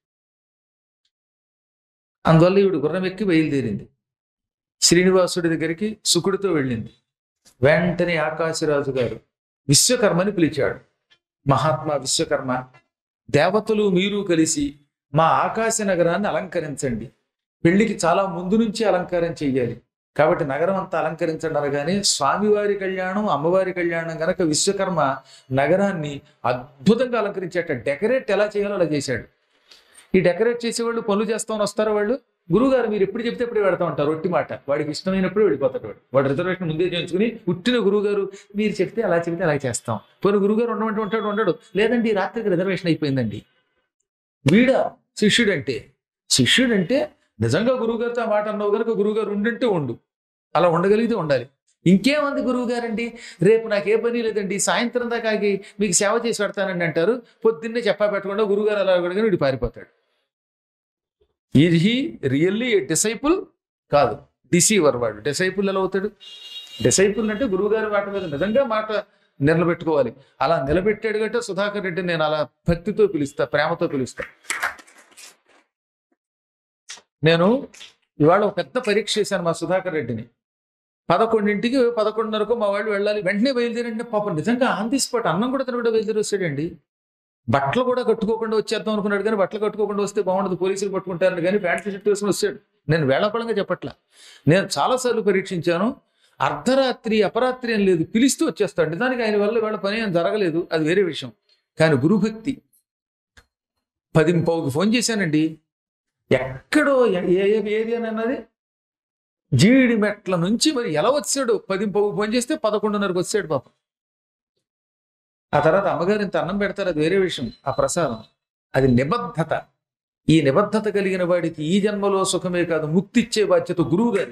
Speaker 1: అందువల్ల ఈవిడ గుర్రం ఎక్కి బయలుదేరింది శ్రీనివాసుడి దగ్గరికి సుకుడితో వెళ్ళింది వెంటనే ఆకాశరాజు గారు విశ్వకర్మని పిలిచాడు మహాత్మా విశ్వకర్మ దేవతలు మీరు కలిసి మా ఆకాశ నగరాన్ని అలంకరించండి పెళ్లికి చాలా ముందు నుంచి అలంకారం చెయ్యాలి కాబట్టి నగరం అంతా అలంకరించండి అనగానే స్వామివారి కళ్యాణం అమ్మవారి కళ్యాణం గనక విశ్వకర్మ నగరాన్ని అద్భుతంగా అలంకరించేట డెకరేట్ ఎలా చేయాలో అలా చేశాడు ఈ డెకరేట్ చేసేవాళ్ళు పనులు చేస్తామని వస్తారో వాళ్ళు గురువుగారు మీరు ఎప్పుడు చెప్తే ఎప్పుడు పెడతా ఉంటారు ఒట్టి మాట వాడికి ఇష్టమైనప్పుడు వెళ్ళిపోతాడు వాడు వాడు రిజర్వేషన్ ముందే చేయించుకుని పుట్టిన గురువుగారు మీరు చెప్తే అలా చెప్తే అలా చేస్తాం పోనీ గురువుగారు ఉండమంటే ఉంటాడు ఉండడు లేదండి ఈ రాత్రికి రిజర్వేషన్ అయిపోయిందండి వీడా శిష్యుడంటే శిష్యుడంటే నిజంగా గురువుగారితో ఆ మాట అన్నావు కనుక గురువుగారు ఉండంటే ఉండు అలా ఉండగలిగితే ఉండాలి ఇంకేమంది గురువు గారండి రేపు నాకు ఏ పని లేదండి సాయంత్రం దాకా ఆగి మీకు సేవ చేసి పెడతానండి అంటారు పొద్దున్నే చెప్పా పెట్టకుండా గురువుగారు అలా అడగగానే వీడు పారిపోతాడు ఇది రియల్లీ డిసైపుల్ కాదు డిసీవర్ వాడు డిసైపుల్ ఎలా అవుతాడు డిసైపుల్ అంటే గురువుగారి మాట మీద నిజంగా మాట నిలబెట్టుకోవాలి అలా నిలబెట్టాడు కంటే సుధాకర్ రెడ్డి నేను అలా భక్తితో పిలుస్తా ప్రేమతో పిలుస్తా నేను ఇవాళ ఒక పెద్ద పరీక్ష చేశాను మా సుధాకర్ రెడ్డిని పదకొండింటికి పదకొండున్నరకు మా వాళ్ళు వెళ్ళాలి వెంటనే బయలుదేరండి పాపం నిజంగా ఆన్ ది స్పాట్ అన్నం కూడా తినకుండా బయలుదేరి వచ్చాడండి బట్టలు కూడా కట్టుకోకుండా వచ్చేద్దాం అనుకున్నాడు కానీ బట్టలు కట్టుకోకుండా వస్తే బాగుండదు పోలీసులు పట్టుకుంటారని కానీ ప్యాంట్ షర్ట్ వేసుకుని వచ్చాడు నేను వేళాపళంగా చెప్పట్లా నేను చాలాసార్లు పరీక్షించాను అర్ధరాత్రి అపరాత్రి అని లేదు పిలిస్తూ వచ్చేస్తాడు నిజానికి ఆయన వల్ల వేళ పని ఏం జరగలేదు అది వేరే విషయం కానీ గురుభక్తి పది పావుకి ఫోన్ చేశానండి ఎక్కడో ఏ ఏ ఏరియా అన్నది జీడి మెట్ల నుంచి మరి ఎలా వచ్చాడు పది పావుకి ఫోన్ చేస్తే పదకొండున్నరకు వచ్చాడు పాపం ఆ తర్వాత అమ్మగారు ఇంత అన్నం పెడతారు అది వేరే విషయం ఆ ప్రసాదం అది నిబద్ధత ఈ నిబద్ధత కలిగిన వాడికి ఈ జన్మలో సుఖమే కాదు ముక్తి ఇచ్చే బాధ్యత గురువు గారి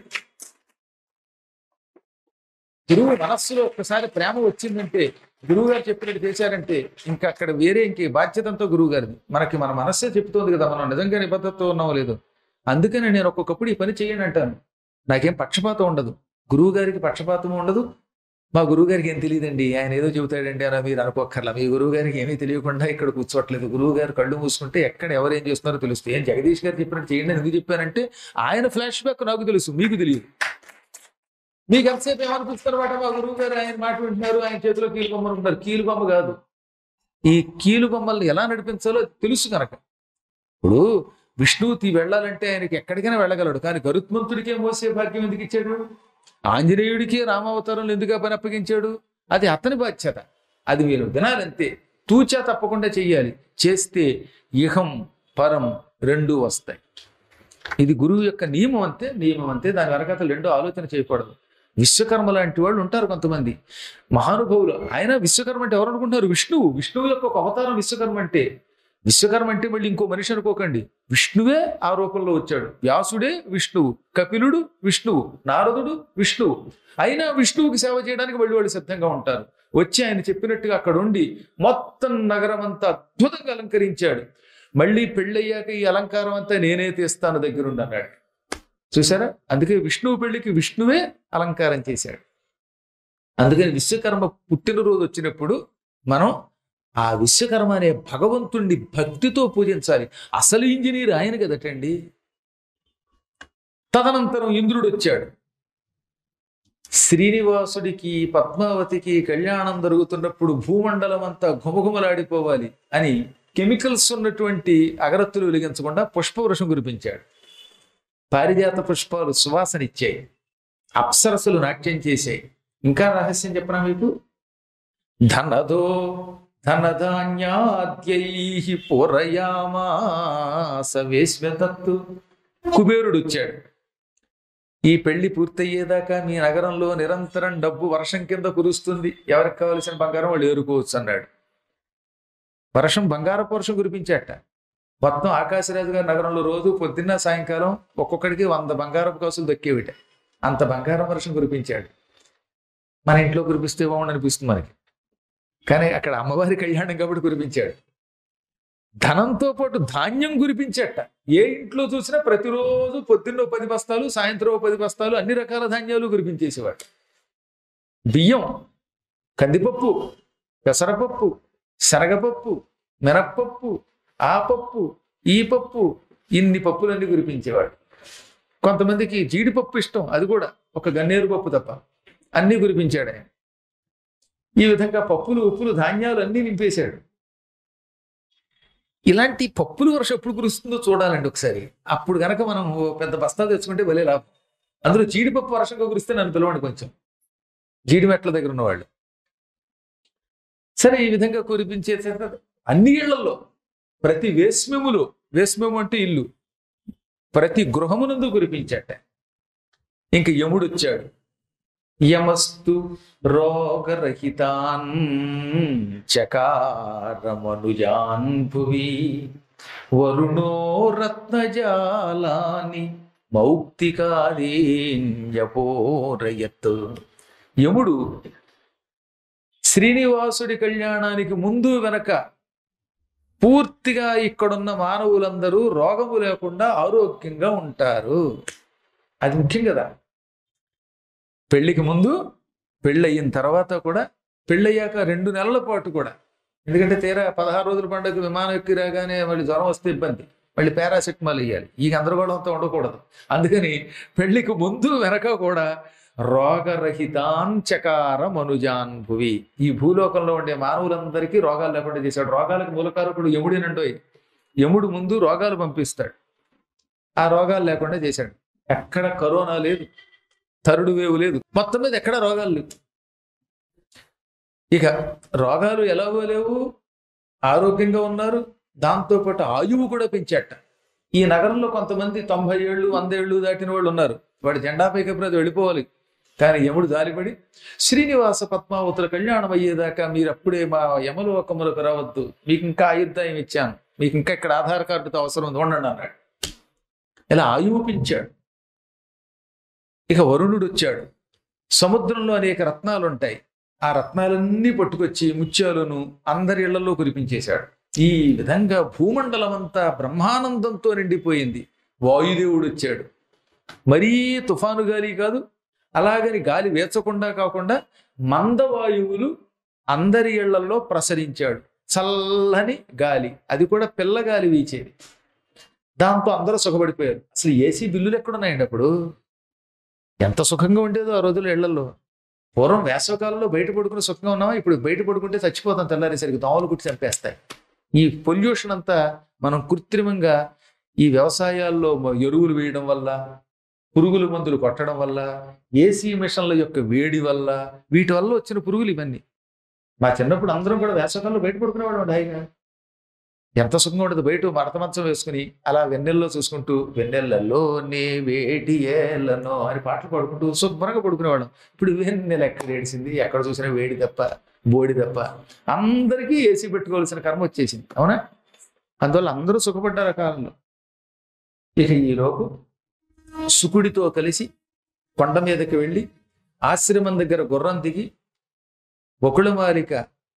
Speaker 1: గురువు మనస్సులో ఒక్కసారి ప్రేమ వచ్చిందంటే గురువు గారు చెప్పినట్టు చేశారంటే ఇంకా అక్కడ వేరే ఇంక బాధ్యత అంతా గురువు గారిది మనకి మన మనస్సే చెప్తోంది కదా మనం నిజంగా నిబద్ధతతో ఉన్నామో లేదో అందుకని నేను ఒక్కొక్కప్పుడు ఈ పని చేయండి అంటాను నాకేం పక్షపాతం ఉండదు గురువు గారికి పక్షపాతం ఉండదు మా గురువు గారికి ఏం తెలియదండి ఆయన ఏదో చెబుతాడండి అని మీరు అనుకోక్కర్లా మీ గురువు గారికి ఏమీ తెలియకుండా ఇక్కడ కూర్చోట్లేదు గురువు గారు కళ్ళు మూసుకుంటే ఎక్కడ ఎవరు ఏం చేస్తున్నారో తెలుస్తుంది ఏం జగదీష్ గారు చెప్పినట్టు చేయండి అని ఎందుకు చెప్పానంటే ఆయన ఫ్లాష్ బ్యాక్ నాకు తెలుసు మీకు తెలియదు మీకు ఎంతసేపు ఏమనిపిస్తారన్నమాట మా గురువు గారు ఆయన మాట వింటున్నారు ఆయన చేతిలో కీలు బొమ్మలు ఉంటారు కీలు బొమ్మ కాదు ఈ కీలు బొమ్మల్ని ఎలా నడిపించాలో తెలుసు కనుక ఇప్పుడు విష్ణువు తీ వెళ్ళాలంటే ఆయనకి ఎక్కడికైనా వెళ్ళగలడు కానీ గరుత్మంతుడికే మోసే భాగ్యం ఎందుకు ఇచ్చాడు ఆంజనేయుడికి రామావతారంలో ఎందుకు ఆ పని అప్పగించాడు అది అతని బాధ్యత అది మీరు వినాలంతే తూచా తప్పకుండా చెయ్యాలి చేస్తే ఇహం పరం రెండూ వస్తాయి ఇది గురువు యొక్క నియమం అంతే నియమం అంతే దాని వెనకాల రెండో ఆలోచన చేయకూడదు విశ్వకర్మ లాంటి వాళ్ళు ఉంటారు కొంతమంది మహానుభావులు ఆయన విశ్వకర్మ అంటే ఎవరు అనుకుంటున్నారు విష్ణువు విష్ణువు యొక్క ఒక అవతారం విశ్వకర్మ అంటే విశ్వకర్మ అంటే మళ్ళీ ఇంకో మనిషి అనుకోకండి విష్ణువే ఆ రూపంలో వచ్చాడు వ్యాసుడే విష్ణువు కపిలుడు విష్ణువు నారదుడు విష్ణువు అయినా విష్ణువుకి సేవ చేయడానికి మళ్ళీ వాళ్ళు సిద్ధంగా ఉంటారు వచ్చి ఆయన చెప్పినట్టుగా అక్కడ ఉండి మొత్తం నగరం అంతా అద్భుతంగా అలంకరించాడు మళ్ళీ పెళ్ళయ్యాక ఈ అలంకారం అంతా నేనే తీస్తాను దగ్గరుండి అన్నాడు చూసారా అందుకే విష్ణువు పెళ్లికి విష్ణువే అలంకారం చేశాడు అందుకని విశ్వకర్మ పుట్టినరోజు వచ్చినప్పుడు మనం ఆ విశ్వకర్మ అనే భగవంతుణ్ణి భక్తితో పూజించాలి అసలు ఇంజనీర్ ఆయన కదటండి తదనంతరం ఇంద్రుడు వచ్చాడు శ్రీనివాసుడికి పద్మావతికి కళ్యాణం జరుగుతున్నప్పుడు భూమండలం అంతా ఘుమఘుమలాడిపోవాలి అని కెమికల్స్ ఉన్నటువంటి అగరత్తులు వెలిగించకుండా పుష్పవృషం కురిపించాడు పారిజాత పుష్పాలు సువాసనిచ్చాయి అప్సరసలు నాట్యం చేశాయి ఇంకా రహస్యం చెప్పనా మీకు ధనదో ధనధాన్యాద్యై పూరయామాస వేశ్వదత్తు కుబేరుడు వచ్చాడు ఈ పెళ్లి పూర్తయ్యేదాకా మీ నగరంలో నిరంతరం డబ్బు వర్షం కింద కురుస్తుంది ఎవరికి కావలసిన బంగారం వాళ్ళు ఏరుకోవచ్చు అన్నాడు వర్షం బంగారపు వర్షం కురిపించాట మొత్తం ఆకాశరాజు గారి నగరంలో రోజు పొద్దున్న సాయంకాలం ఒక్కొక్కడికి వంద బంగారపు కాసులు దక్కేవిట అంత బంగారం వర్షం కురిపించాడు మన ఇంట్లో కురిపిస్తే బాగుండు అనిపిస్తుంది మనకి కానీ అక్కడ అమ్మవారి కళ్యాణం కాబట్టి కురిపించాడు ధనంతో పాటు ధాన్యం కురిపించట ఏ ఇంట్లో చూసినా ప్రతిరోజు పొద్దున్న ఓ పది బస్తాలు సాయంత్రం ఓ పది బస్తాలు అన్ని రకాల ధాన్యాలు కురిపించేసేవాడు బియ్యం కందిపప్పు పెసరపప్పు శనగపప్పు మినప్పప్పు ఆ పప్పు ఈ పప్పు ఇన్ని పప్పులన్నీ కురిపించేవాడు కొంతమందికి జీడిపప్పు ఇష్టం అది కూడా ఒక గన్నేరు పప్పు తప్ప అన్నీ కురిపించాడు ఆయన ఈ విధంగా పప్పులు ఉప్పులు ధాన్యాలు అన్నీ నింపేశాడు ఇలాంటి పప్పులు వర్షం ఎప్పుడు కురుస్తుందో చూడాలండి ఒకసారి అప్పుడు గనక మనం ఓ పెద్ద బస్తా తెచ్చుకుంటే భలే లాభం అందులో జీడిపప్పు వర్షంగా కురిస్తే నన్ను పిలవండి కొంచెం జీడి మెట్ల దగ్గర ఉన్నవాళ్ళు సరే ఈ విధంగా కురిపించే అన్ని ఇళ్లలో ప్రతి వేస్మ్యములు వేస్మ్యము అంటే ఇల్లు ప్రతి గృహమునందు కురిపించాట ఇంక యముడు వచ్చాడు యమస్తు రోగరహితాన్ చకారమనుజాన్ భువి వరుణో రత్నజాలాని మౌక్తికాదేన్యపోరయత్ యముడు శ్రీనివాసుడి కళ్యాణానికి ముందు వెనక పూర్తిగా ఇక్కడున్న మానవులందరూ రోగము లేకుండా ఆరోగ్యంగా ఉంటారు అది ముఖ్యం కదా పెళ్లికి ముందు పెళ్ళయిన తర్వాత కూడా పెళ్ళయ్యాక రెండు నెలల పాటు కూడా ఎందుకంటే తీరా పదహారు రోజుల పండుగ విమానం ఎక్కి రాగానే మళ్ళీ జ్వరం వస్తే ఇబ్బంది మళ్ళీ పారాసెటమాల్ ఇవ్వాలి ఈ గందరగోళంతో ఉండకూడదు అందుకని పెళ్లికి ముందు వెనక కూడా రోగరహితాన్ చకార మనుజాన్ భువి ఈ భూలోకంలో ఉండే మానవులందరికీ రోగాలు లేకుండా చేశాడు రోగాలకు మూలకారకుడు యముడినండోయ్ యముడు ముందు రోగాలు పంపిస్తాడు ఆ రోగాలు లేకుండా చేశాడు ఎక్కడ కరోనా లేదు తరుడు వేవు లేదు మొత్తం మీద ఎక్కడ రోగాలు లేవు ఇక రోగాలు ఎలాగో లేవు ఆరోగ్యంగా ఉన్నారు దాంతోపాటు ఆయువు కూడా పెంచాట ఈ నగరంలో కొంతమంది తొంభై ఏళ్ళు వంద ఏళ్ళు దాటిన వాళ్ళు ఉన్నారు వాడు జెండాపై కప్పినది వెళ్ళిపోవాలి కానీ యముడు జాలిపడి శ్రీనివాస పద్మావతుల కళ్యాణం అయ్యేదాకా మీరు అప్పుడే మా యమలోకములకు రావద్దు మీకు ఇంకా ఆయుర్దాయం ఇచ్చాను మీకు ఇంకా ఇక్కడ ఆధార్ కార్డుతో అవసరం ఉంది ఉండండి అన్నాడు ఇలా ఆయువు పెంచాడు ఇక వరుణుడు వచ్చాడు సముద్రంలో అనేక రత్నాలు ఉంటాయి ఆ రత్నాలన్నీ పట్టుకొచ్చి ముత్యాలను అందరి ఇళ్లలో కురిపించేశాడు ఈ విధంగా భూమండలం అంతా బ్రహ్మానందంతో నిండిపోయింది వాయుదేవుడు వచ్చాడు మరీ తుఫాను గాలి కాదు అలాగని గాలి వేచకుండా కాకుండా మందవాయువులు అందరి ఇళ్లలో ప్రసరించాడు చల్లని గాలి అది కూడా పిల్లగాలి వీచేది దాంతో అందరూ సుఖపడిపోయారు అసలు ఏసీ బిల్లులు ఎక్కడున్నాయండి అప్పుడు ఎంత సుఖంగా ఉండేదో ఆ రోజుల్లో ఇళ్లలో పూర్వం వేసవకాలంలో బయట పడుకుని సుఖంగా ఉన్నామా ఇప్పుడు బయట పడుకుంటే చచ్చిపోతాం తెల్లారేసరికి దోమలు కుట్టి చంపేస్తాయి ఈ పొల్యూషన్ అంతా మనం కృత్రిమంగా ఈ వ్యవసాయాల్లో ఎరువులు వేయడం వల్ల పురుగుల మందులు కొట్టడం వల్ల ఏసీ మిషన్ల యొక్క వేడి వల్ల వీటి వల్ల వచ్చిన పురుగులు ఇవన్నీ మా చిన్నప్పుడు అందరం కూడా వేసవకాలంలో బయట పడుకునేవాడు హాయిగా ఎంత సుఖంగా ఉండదు బయట మడత మంచం వేసుకుని అలా వెన్నెల్లో చూసుకుంటూ వెన్నెలలో నే వేడి ఏళ్ళనో అని పాటలు పాడుకుంటూ శుభ్రంగా పడుకునేవాళ్ళం ఇప్పుడు వెన్నెల ఎక్కడ ఏడిసింది ఎక్కడ చూసినా వేడి తప్ప బోడి తప్ప అందరికీ ఏసీ పెట్టుకోవాల్సిన కర్మ వచ్చేసింది అవునా అందువల్ల అందరూ సుఖపడ్డారు ఆ కాలంలో ఇక ఈలోపు సుకుడితో కలిసి కొండ మీదకి వెళ్ళి ఆశ్రమం దగ్గర గుర్రం దిగి ఒకళమాలిక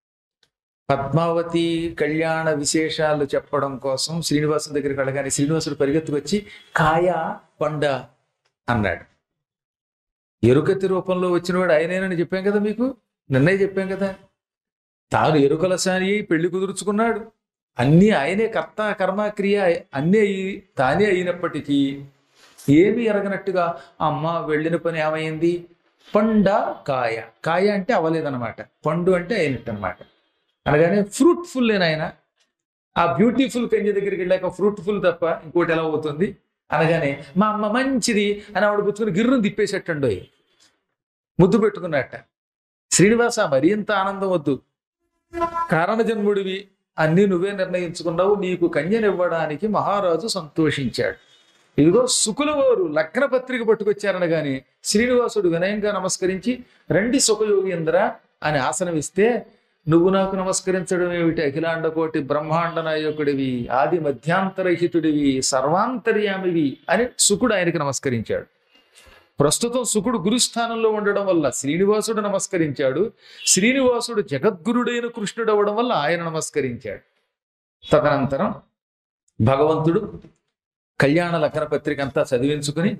Speaker 1: పద్మావతి కళ్యాణ విశేషాలు చెప్పడం కోసం శ్రీనివాసుని దగ్గరికి వెళ్ళగానే శ్రీనివాసుడు పరిగెత్తుకొచ్చి కాయ పండ అన్నాడు ఎరుకతి రూపంలో వచ్చినవాడు ఆయనేనని చెప్పాం కదా మీకు నిన్నే చెప్పాం కదా తాను ఎరుకల సాని అయి పెళ్లి కుదుర్చుకున్నాడు అన్నీ ఆయనే కర్త కర్మ క్రియ అన్నీ అయి తానే అయినప్పటికీ ఏమీ ఎరగనట్టుగా అమ్మ వెళ్ళిన పని ఏమైంది పండ కాయ కాయ అంటే అవ్వలేదన్నమాట పండు అంటే అయినట్టు అనమాట అనగానే ఫ్రూట్ఫుల్ ఆయన ఆ బ్యూటిఫుల్ కన్య దగ్గరికి వెళ్ళాక ఫ్రూట్ఫుల్ తప్ప ఇంకోటి ఎలా అవుతుంది అనగానే మా అమ్మ మంచిది అని ఆవిడ పుచ్చుకుని గిర్రం తిప్పేసేటండో ముద్దు పెట్టుకున్నట్ట శ్రీనివాస మరీ ఇంత ఆనందం వద్దు కారణ జన్ముడివి అన్నీ నువ్వే నిర్ణయించుకున్నావు నీకు కన్యనివ్వడానికి మహారాజు సంతోషించాడు ఇదిగో శుకుల వారు లగ్న పత్రిక పట్టుకొచ్చారనగాని శ్రీనివాసుడు వినయంగా నమస్కరించి రండి సుఖయోగీంద్ర అని ఆసనం ఇస్తే నువ్వు నాకు నమస్కరించడం ఏమిటి అఖిలాండ కోటి బ్రహ్మాండ నాయకుడివి ఆది మధ్యాంతరహితుడివి సర్వాంతర్యామివి అని శుకుడు ఆయనకి నమస్కరించాడు ప్రస్తుతం శుకుడు గురుస్థానంలో ఉండడం వల్ల శ్రీనివాసుడు నమస్కరించాడు శ్రీనివాసుడు జగద్గురుడైన కృష్ణుడు అవ్వడం వల్ల ఆయన నమస్కరించాడు తదనంతరం భగవంతుడు కళ్యాణ లగ్న పత్రిక అంతా చదివించుకుని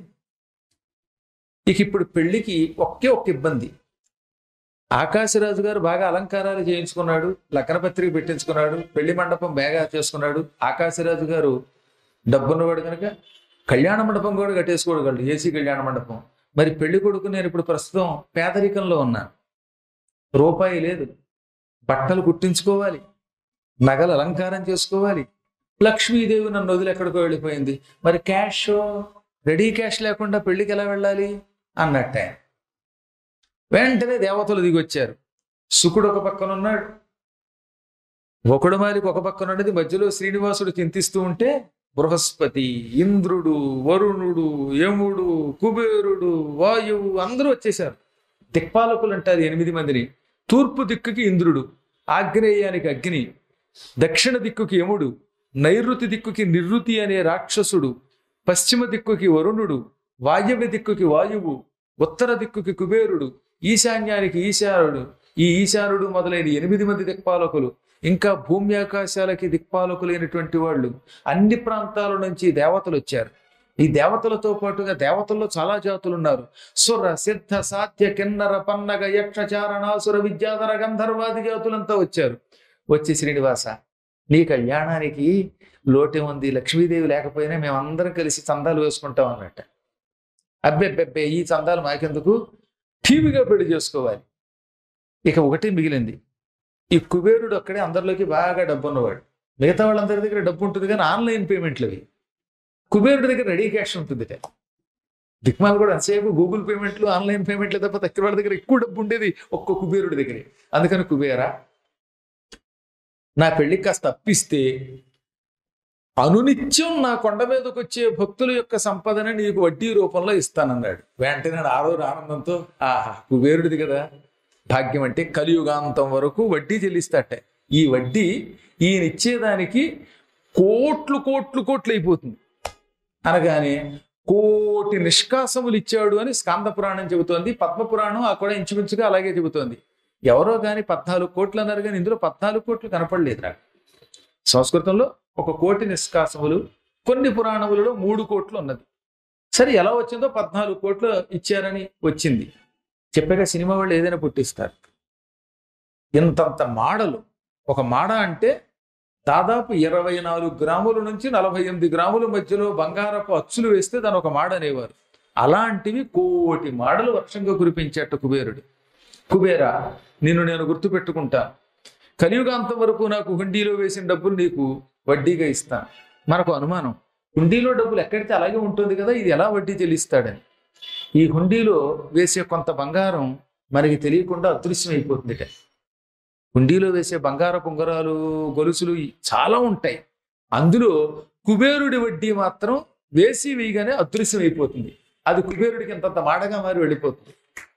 Speaker 1: ఇక ఇప్పుడు పెళ్లికి ఒకే ఒక్క ఇబ్బంది ఆకాశరాజు గారు బాగా అలంకారాలు చేయించుకున్నాడు లగ్న పత్రిక పెట్టించుకున్నాడు పెళ్లి మండపం బాగా చేసుకున్నాడు ఆకాశరాజు గారు డబ్బున్నవాడు కనుక కళ్యాణ మండపం కూడా కట్టేసుకోగలడు ఏసీ కళ్యాణ మండపం మరి పెళ్లి కొడుకు నేను ఇప్పుడు ప్రస్తుతం పేదరికంలో ఉన్నాను రూపాయి లేదు బట్టలు కుట్టించుకోవాలి నగలు అలంకారం చేసుకోవాలి లక్ష్మీదేవి నన్ను వదిలి ఎక్కడికో వెళ్ళిపోయింది మరి క్యాష్ రెడీ క్యాష్ లేకుండా పెళ్లికి ఎలా వెళ్ళాలి అన్నట్టే వెంటనే దేవతలు దిగొచ్చారు శుకుడు ఒక పక్కన ఉన్నాడు ఒకడు మాలికి ఒక పక్కన ఉన్నది మధ్యలో శ్రీనివాసుడు చింతిస్తూ ఉంటే బృహస్పతి ఇంద్రుడు వరుణుడు యముడు కుబేరుడు వాయువు అందరూ వచ్చేశారు దిక్పాలకులు అంటారు ఎనిమిది మందిని తూర్పు దిక్కుకి ఇంద్రుడు ఆగ్నేయానికి అగ్ని దక్షిణ దిక్కుకి యముడు నైరుతి దిక్కుకి నిర్రుతి అనే రాక్షసుడు పశ్చిమ దిక్కుకి వరుణుడు వాయవ్య దిక్కుకి వాయువు ఉత్తర దిక్కుకి కుబేరుడు ఈశాన్యానికి ఈశానుడు ఈ ఈశానుడు మొదలైన ఎనిమిది మంది దిక్పాలకులు ఇంకా భూమి ఆకాశాలకి దిక్పాలకులైనటువంటి వాళ్ళు అన్ని ప్రాంతాల నుంచి దేవతలు వచ్చారు ఈ దేవతలతో పాటుగా దేవతల్లో చాలా జాతులు ఉన్నారు సుర సిద్ధ సాధ్య కిన్నర పన్నగ యక్ష చారణాసుర విద్యాధర గంధర్వాది జాతులంతా వచ్చారు వచ్చి శ్రీనివాస నీ కళ్యాణానికి లోటే ఉంది లక్ష్మీదేవి లేకపోయినా మేమందరం కలిసి చందాలు వేసుకుంటాం అన్నట్ట అబ్బెబ్బెబ్బే ఈ చందాలు మాకెందుకు టీవీగా పెళ్లి చేసుకోవాలి ఇక ఒకటి మిగిలింది ఈ కుబేరుడు అక్కడే అందరిలోకి బాగా డబ్బు ఉన్నవాడు మిగతా వాళ్ళందరి దగ్గర డబ్బు ఉంటుంది కానీ ఆన్లైన్ పేమెంట్లు అవి కుబేరుడి దగ్గర రెడీ క్యాష్ ఉంటుంది దిక్మాల్ కూడా అంతసేపు గూగుల్ పేమెంట్లు ఆన్లైన్ పేమెంట్లు తప్ప తక్కువ వాళ్ళ దగ్గర ఎక్కువ డబ్బు ఉండేది ఒక్క కుబేరుడి దగ్గరే అందుకని కుబేరా నా పెళ్లికి కాస్త అప్పిస్తే అనునిత్యం నా కొండ మీదకి వచ్చే భక్తుల యొక్క సంపదన నీకు వడ్డీ రూపంలో ఇస్తానన్నాడు వెంటనే ఆ రోజు ఆనందంతో ఆహా కుబేరుడిది కదా భాగ్యం అంటే కలియుగాంతం వరకు వడ్డీ చెల్లిస్తాట ఈ వడ్డీ ఈయన ఇచ్చేదానికి కోట్లు కోట్లు కోట్లు అయిపోతుంది అనగానే కోటి నిష్కాసములు ఇచ్చాడు అని స్కాంద పురాణం చెబుతోంది పద్మ పురాణం ఆ కూడా ఇంచుమించుగా అలాగే చెబుతోంది ఎవరో కానీ పద్నాలుగు కోట్లు అన్నారు కానీ ఇందులో పద్నాలుగు కోట్లు కనపడలేదు నాకు సంస్కృతంలో ఒక కోటి నిష్కాసములు కొన్ని పురాణములలో మూడు కోట్లు ఉన్నది సరే ఎలా వచ్చిందో పద్నాలుగు కోట్లు ఇచ్చారని వచ్చింది చెప్పాక సినిమా వాళ్ళు ఏదైనా పుట్టిస్తారు ఇంతంత మాడలు ఒక మాడ అంటే దాదాపు ఇరవై నాలుగు గ్రాముల నుంచి నలభై ఎనిమిది గ్రాముల మధ్యలో బంగారపు అచ్చులు వేస్తే దాని ఒక మాడ అనేవారు అలాంటివి కోటి మాడలు వర్షంగా కురిపించేట కుబేరుడు కుబేరా నిన్ను నేను గుర్తుపెట్టుకుంటాను కలియుగాంతం వరకు నాకు హుండీలో వేసిన డబ్బులు నీకు వడ్డీగా ఇస్తాను మనకు అనుమానం హుండీలో డబ్బులు ఎక్కడితే అలాగే ఉంటుంది కదా ఇది ఎలా వడ్డీ చెల్లిస్తాడని ఈ హుండీలో వేసే కొంత బంగారం మనకి తెలియకుండా అదృశ్యం అయిపోతుందిట హుండీలో వేసే బంగారపు ఉంగరాలు గొలుసులు ఈ చాలా ఉంటాయి అందులో కుబేరుడి వడ్డీ మాత్రం వేసి వేయగానే అదృశ్యం అయిపోతుంది అది కుబేరుడికి ఇంతంత మాడగా మారి వెళ్ళిపోతుంది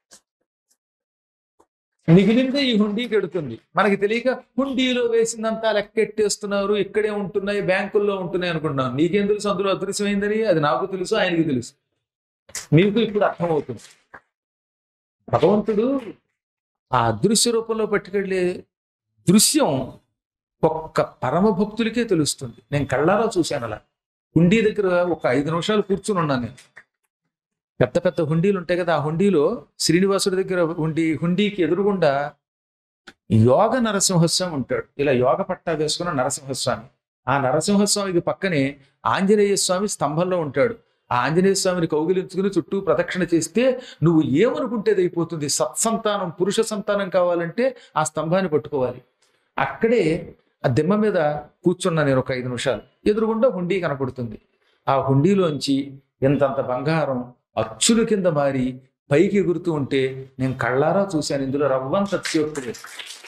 Speaker 1: మిగిలిందే ఈ హుండీకి ఎడుతుంది మనకి తెలియక హుండీలో వేసిందంతా లెక్కెట్టేస్తున్నారు ఇక్కడే ఉంటున్నాయి బ్యాంకుల్లో ఉంటున్నాయి అనుకుంటున్నాం నీకేం తెలుసు అందులో అదృశ్యమైందని అది నాకు తెలుసు ఆయనకి తెలుసు మీకు ఇప్పుడు అర్థమవుతుంది భగవంతుడు ఆ అదృశ్య రూపంలో పట్టుకెళ్ళే దృశ్యం ఒక్క పరమ భక్తులకే తెలుస్తుంది నేను కళ్ళారా చూశాను అలా హుండీ దగ్గర ఒక ఐదు నిమిషాలు కూర్చుని ఉన్నాను నేను పెద్ద పెద్ద హుండీలు ఉంటాయి కదా ఆ హుండీలో శ్రీనివాసుడి దగ్గర హుండీ హుండీకి ఎదురుగుండా యోగ నరసింహస్వామి ఉంటాడు ఇలా యోగ పట్టా వేసుకున్న నరసింహస్వామి ఆ నరసింహస్వామికి పక్కనే ఆంజనేయ స్వామి స్తంభంలో ఉంటాడు ఆ ఆంజనేయ స్వామిని కౌగిలించుకుని చుట్టూ ప్రదక్షిణ చేస్తే నువ్వు ఏమనుకుంటే అది అయిపోతుంది సత్సంతానం పురుష సంతానం కావాలంటే ఆ స్తంభాన్ని పట్టుకోవాలి అక్కడే ఆ దిమ్మ మీద కూర్చున్నా నేను ఒక ఐదు నిమిషాలు ఎదురుగుండా హుండీ కనపడుతుంది ఆ హుండీలోంచి ఇంతంత బంగారం అచ్చుల కింద మారి పైకి ఎగురుతూ ఉంటే నేను కళ్ళారా చూశాను ఇందులో రవ్వంత అత్యోక్తి లేదు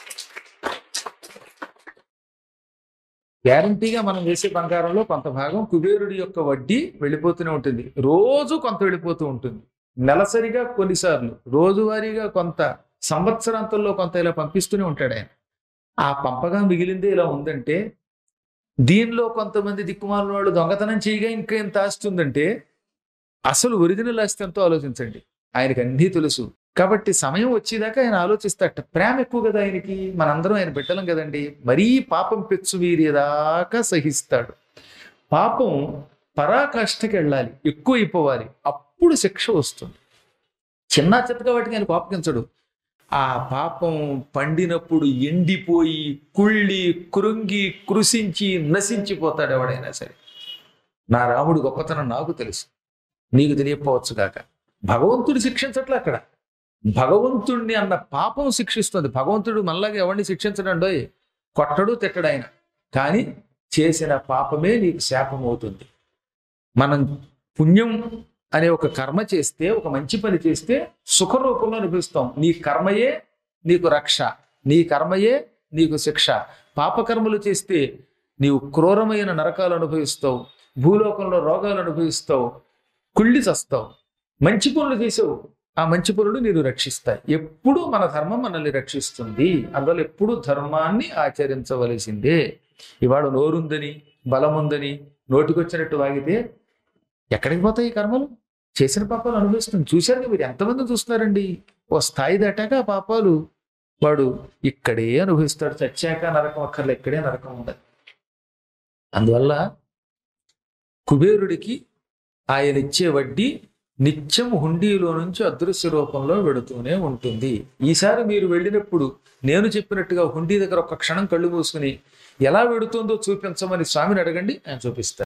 Speaker 1: గ్యారంటీగా మనం వేసే బంగారంలో కొంత భాగం కుబేరుడి యొక్క వడ్డీ వెళ్ళిపోతూనే ఉంటుంది రోజు కొంత వెళ్ళిపోతూ ఉంటుంది నెలసరిగా కొన్నిసార్లు రోజువారీగా కొంత సంవత్సరాంతంలో కొంత ఇలా పంపిస్తూనే ఉంటాడు ఆయన ఆ పంపగా మిగిలిందే ఇలా ఉందంటే దీనిలో కొంతమంది దిక్కుమాలిన వాళ్ళు దొంగతనం చేయగా ఇంకా ఎంత ఆస్తి ఉందంటే అసలు ఒరిజినల్ ఆస్తి ఎంతో ఆలోచించండి ఆయనకి అన్నీ తెలుసు కాబట్టి సమయం వచ్చేదాకా ఆయన ఆలోచిస్తాట ప్రేమ ఎక్కువ కదా ఆయనకి మనందరం ఆయన బిడ్డలం కదండి మరీ పాపం పెచ్చు వీరేదాకా సహిస్తాడు పాపం పరాకాష్ఠకి వెళ్ళాలి ఎక్కువ అయిపోవాలి అప్పుడు శిక్ష వస్తుంది చిన్న చిత్తగా వాటికి ఆయన కోపగించడు ఆ పాపం పండినప్పుడు ఎండిపోయి కుళ్ళి కృంగి కృషించి నశించిపోతాడు ఎవడైనా సరే నా రాముడు గొప్పతనం నాకు తెలుసు నీకు తెలియకపోవచ్చు కాక భగవంతుడు శిక్షించట్లే అక్కడ భగవంతుడిని అన్న పాపం శిక్షిస్తుంది భగవంతుడు మళ్ళాగా ఎవరిని శిక్షించడండోయ్ కొట్టడు తిట్టడు ఆయన కానీ చేసిన పాపమే నీకు శాపం అవుతుంది మనం పుణ్యం అనే ఒక కర్మ చేస్తే ఒక మంచి పని చేస్తే సుఖ రూపంలో అనిపిస్తాం నీ కర్మయే నీకు రక్ష నీ కర్మయే నీకు శిక్ష పాపకర్మలు చేస్తే నీవు క్రూరమైన నరకాలు అనుభవిస్తావు భూలోకంలో రోగాలు అనుభవిస్తావు కుళ్ళి చస్తావు మంచి పనులు చేసావు ఆ మంచి పనులు నేను రక్షిస్తాయి ఎప్పుడు మన ధర్మం మనల్ని రక్షిస్తుంది అందువల్ల ఎప్పుడు ధర్మాన్ని ఆచరించవలసిందే ఇవాడు నోరుందని బలముందని నోటికొచ్చినట్టు వాగితే ఎక్కడికి పోతాయి ఈ కర్మలు చేసిన పాపాలు అనుభవిస్తుంది చూశారు మీరు ఎంతమంది చూస్తున్నారండి ఓ స్థాయి దాటాక ఆ పాపాలు వాడు ఇక్కడే అనుభవిస్తాడు చచ్చాక నరకం అక్కర్లే ఇక్కడే నరకం ఉండదు అందువల్ల కుబేరుడికి ఆయన ఇచ్చే వడ్డీ నిత్యం హుండీలో నుంచి అదృశ్య రూపంలో వెడుతూనే ఉంటుంది ఈసారి మీరు వెళ్ళినప్పుడు నేను చెప్పినట్టుగా హుండీ దగ్గర ఒక క్షణం కళ్ళు మూసుకుని ఎలా వెడుతుందో చూపించమని స్వామిని అడగండి ఆయన చూపిస్తారు